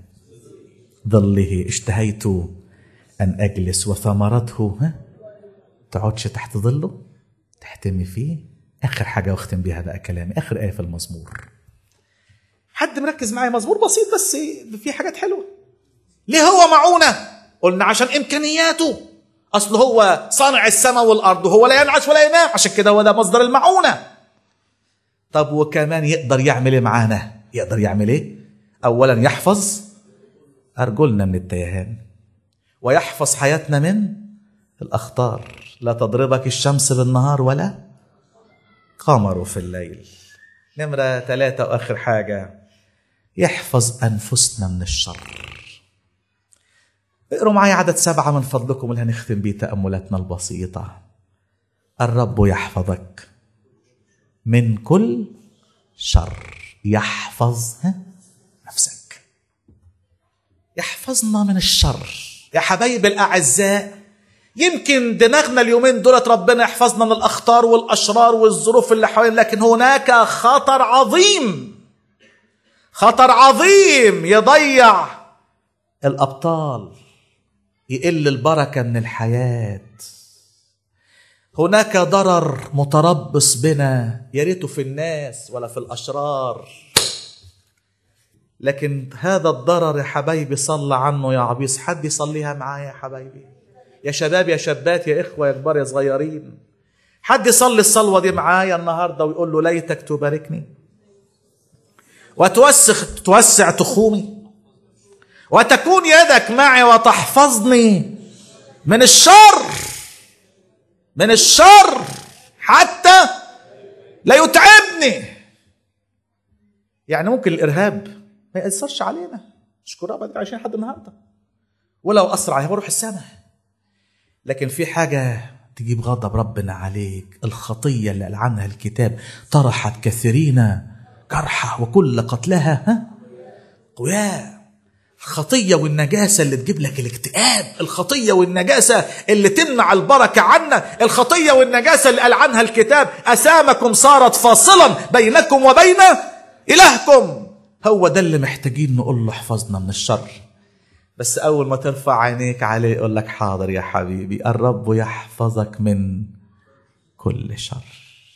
ظله اشتهيت أن أجلس وثمرته ها تقعدش تحت ظله تحتمي فيه آخر حاجة واختم بيها بقى كلامي آخر آية في المزمور حد مركز معايا مزمور بسيط بس في حاجات حلوة ليه هو معونة قلنا عشان إمكانياته أصل هو صانع السماء والأرض وهو لا ينعس ولا ينام عشان كده هو ده مصدر المعونة طب وكمان يقدر يعمل ايه معانا يقدر يعمل ايه اولا يحفظ ارجلنا من التيهان ويحفظ حياتنا من الاخطار لا تضربك الشمس بالنهار ولا قمر في الليل نمرة ثلاثة وآخر حاجة يحفظ أنفسنا من الشر اقروا معايا عدد سبعة من فضلكم اللي هنختم بيه تأملاتنا البسيطة الرب يحفظك من كل شر يحفظ نفسك يحفظنا من الشر يا حبايب الأعزاء يمكن دماغنا اليومين دولت ربنا يحفظنا من الأخطار والأشرار والظروف اللي حوالينا لكن هناك خطر عظيم خطر عظيم يضيع الأبطال يقل البركة من الحياة هناك ضرر متربص بنا يا ريته في الناس ولا في الأشرار لكن هذا الضرر يا حبايبي صلى عنه يا عبيس حد يصليها معايا يا حبايبي يا شباب يا شابات يا إخوة يا كبار يا صغيرين حد يصلي الصلوة دي معايا النهاردة ويقول له ليتك تباركني وتوسخ توسع تخومي وتكون يدك معي وتحفظني من الشر من الشر حتى لا يتعبني يعني ممكن الارهاب ما ياثرش علينا اشكر ربنا عايشين لحد النهارده ولو اثر عليها بروح السماء لكن في حاجه تجيب غضب ربنا عليك الخطيه اللي قال عنها الكتاب طرحت كثيرين جرحى وكل قتلها ها قوياء الخطية والنجاسة اللي تجيب لك الاكتئاب الخطية والنجاسة اللي تمنع البركة عنا الخطية والنجاسة اللي قال عنها الكتاب أسامكم صارت فاصلا بينكم وبين إلهكم هو ده اللي محتاجين نقول له احفظنا من الشر بس أول ما ترفع عينيك عليه يقول لك حاضر يا حبيبي الرب يحفظك من كل شر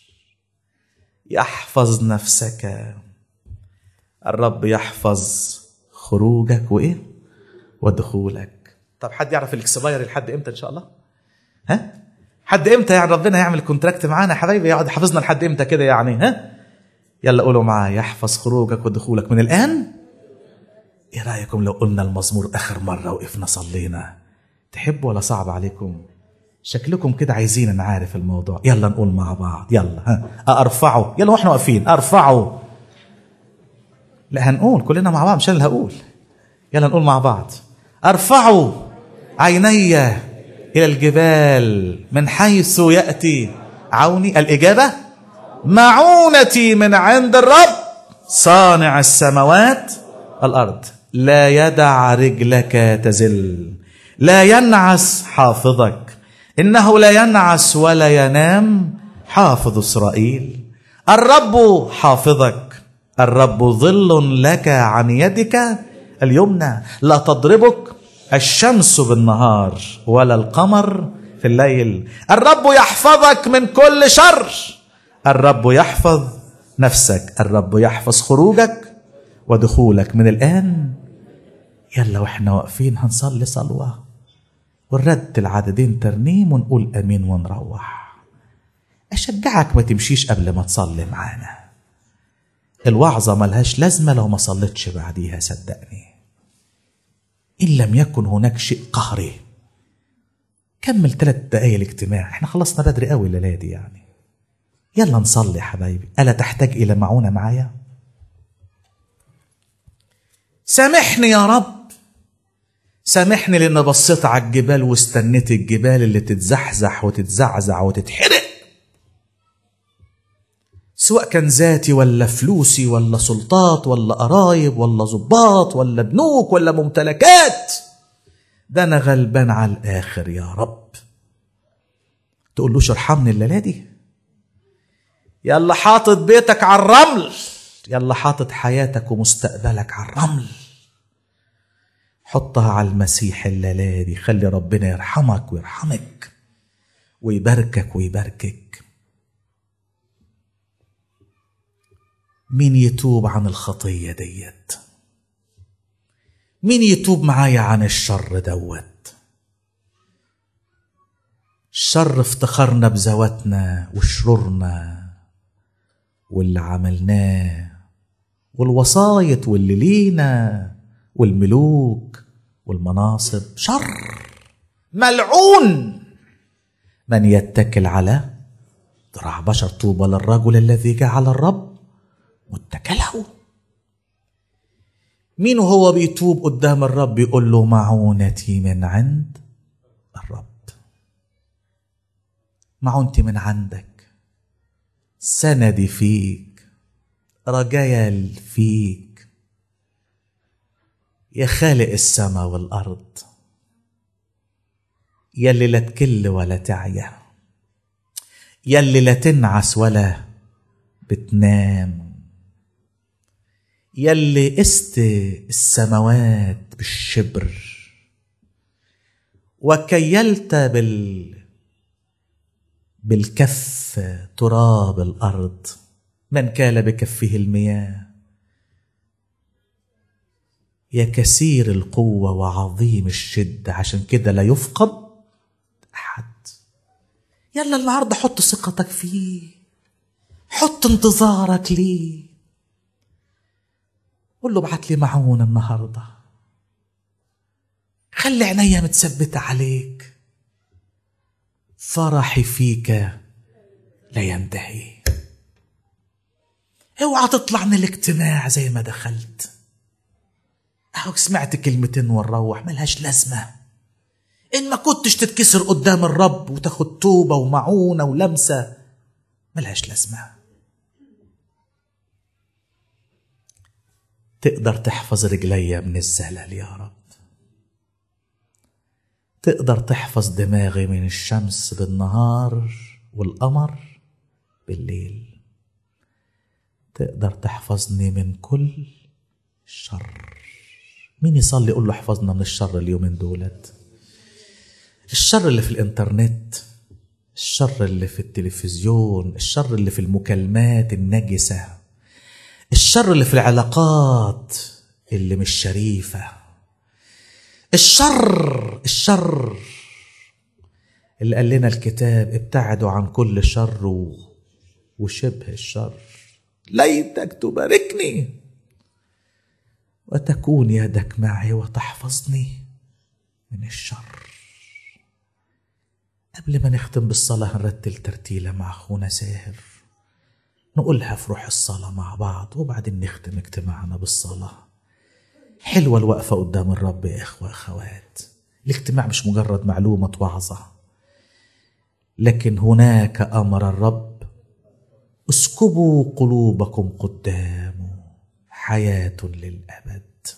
يحفظ نفسك الرب يحفظ خروجك وايه ودخولك طب حد يعرف الاكسباير لحد امتى ان شاء الله ها حد امتى يعني ربنا يعمل كونتراكت معانا يا حبايبي يقعد يحفظنا لحد امتى كده يعني ها يلا قولوا معايا يحفظ خروجك ودخولك من الان ايه رايكم لو قلنا المزمور اخر مره وقفنا صلينا تحبوا ولا صعب عليكم شكلكم كده عايزين انا عارف الموضوع يلا نقول مع بعض يلا ها ارفعوا يلا واحنا واقفين ارفعوا لا هنقول كلنا مع بعض مش انا اللي هقول يلا نقول مع بعض ارفعوا عيني الى الجبال من حيث ياتي عوني الاجابه معونتي من عند الرب صانع السماوات الارض لا يدع رجلك تزل لا ينعس حافظك انه لا ينعس ولا ينام حافظ اسرائيل الرب حافظك الرب ظل لك عن يدك اليمنى لا تضربك الشمس بالنهار ولا القمر في الليل الرب يحفظك من كل شر الرب يحفظ نفسك الرب يحفظ خروجك ودخولك من الآن يلا واحنا واقفين هنصلي صلوة ونرد العددين ترنيم ونقول أمين ونروح أشجعك ما تمشيش قبل ما تصلي معانا الوعظة ملهاش لازمة لو ما صليتش بعديها صدقني إن لم يكن هناك شيء قهري كمل ثلاث دقايق الاجتماع احنا خلصنا بدري قوي الليلة دي يعني يلا نصلي يا حبايبي ألا تحتاج إلى معونة معايا سامحني يا رب سامحني لأن بصيت على الجبال واستنيت الجبال اللي تتزحزح وتتزعزع وتتحرق سواء كان ذاتي ولا فلوسي ولا سلطات ولا قرايب ولا ظباط ولا بنوك ولا ممتلكات ده انا غلبان على الاخر يا رب تقولوش ارحمني الليله دي يلا حاطط بيتك على الرمل يلا حاطط حياتك ومستقبلك على الرمل حطها على المسيح الليله دي خلي ربنا يرحمك ويرحمك ويباركك ويباركك مين يتوب عن الخطية ديت مين يتوب معايا عن الشر دوت الشر افتخرنا بذواتنا وشرورنا واللي عملناه والوسايط واللي لينا والملوك والمناصب شر ملعون من يتكل على ذراع بشر طوبى للرجل الذي جعل الرب متكله مين وهو بيتوب قدام الرب يقول له معونتي من عند الرب معونتي من عندك سندي فيك رجايا فيك يا خالق السماء والارض يلي لا تكل ولا تعيا يلي لا تنعس ولا بتنام يلي قست السماوات بالشبر وكيلت بال بالكف تراب الارض من كال بكفه المياه يا كثير القوة وعظيم الشدة عشان كده لا يفقد أحد يلا النهاردة حط ثقتك فيه حط انتظارك ليه قول له ابعت لي معونة النهاردة خلي عينيا متثبتة عليك فرحي فيك لا ينتهي اوعى تطلع من الاجتماع زي ما دخلت اهو سمعت كلمتين ونروح ملهاش لازمة إن ما كنتش تتكسر قدام الرب وتاخد توبة ومعونة ولمسة ملهاش لازمة تقدر تحفظ رجليا من الزلل يا رب تقدر تحفظ دماغي من الشمس بالنهار والقمر بالليل تقدر تحفظني من كل شر مين يصلي يقول له احفظنا من الشر اليومين دولت الشر اللي في الانترنت الشر اللي في التلفزيون الشر اللي في المكالمات النجسة الشر اللي في العلاقات اللي مش شريفة الشر الشر اللي قال لنا الكتاب ابتعدوا عن كل شر وشبه الشر ليتك تباركني وتكون يدك معي وتحفظني من الشر قبل ما نختم بالصلاة هنرتل ترتيلة مع أخونا ساهر نقولها في روح الصلاة مع بعض وبعدين نختم اجتماعنا بالصلاة حلوة الوقفة قدام الرب يا إخوة أخوات الاجتماع مش مجرد معلومة وعظة لكن هناك أمر الرب اسكبوا قلوبكم قدامه حياة للأبد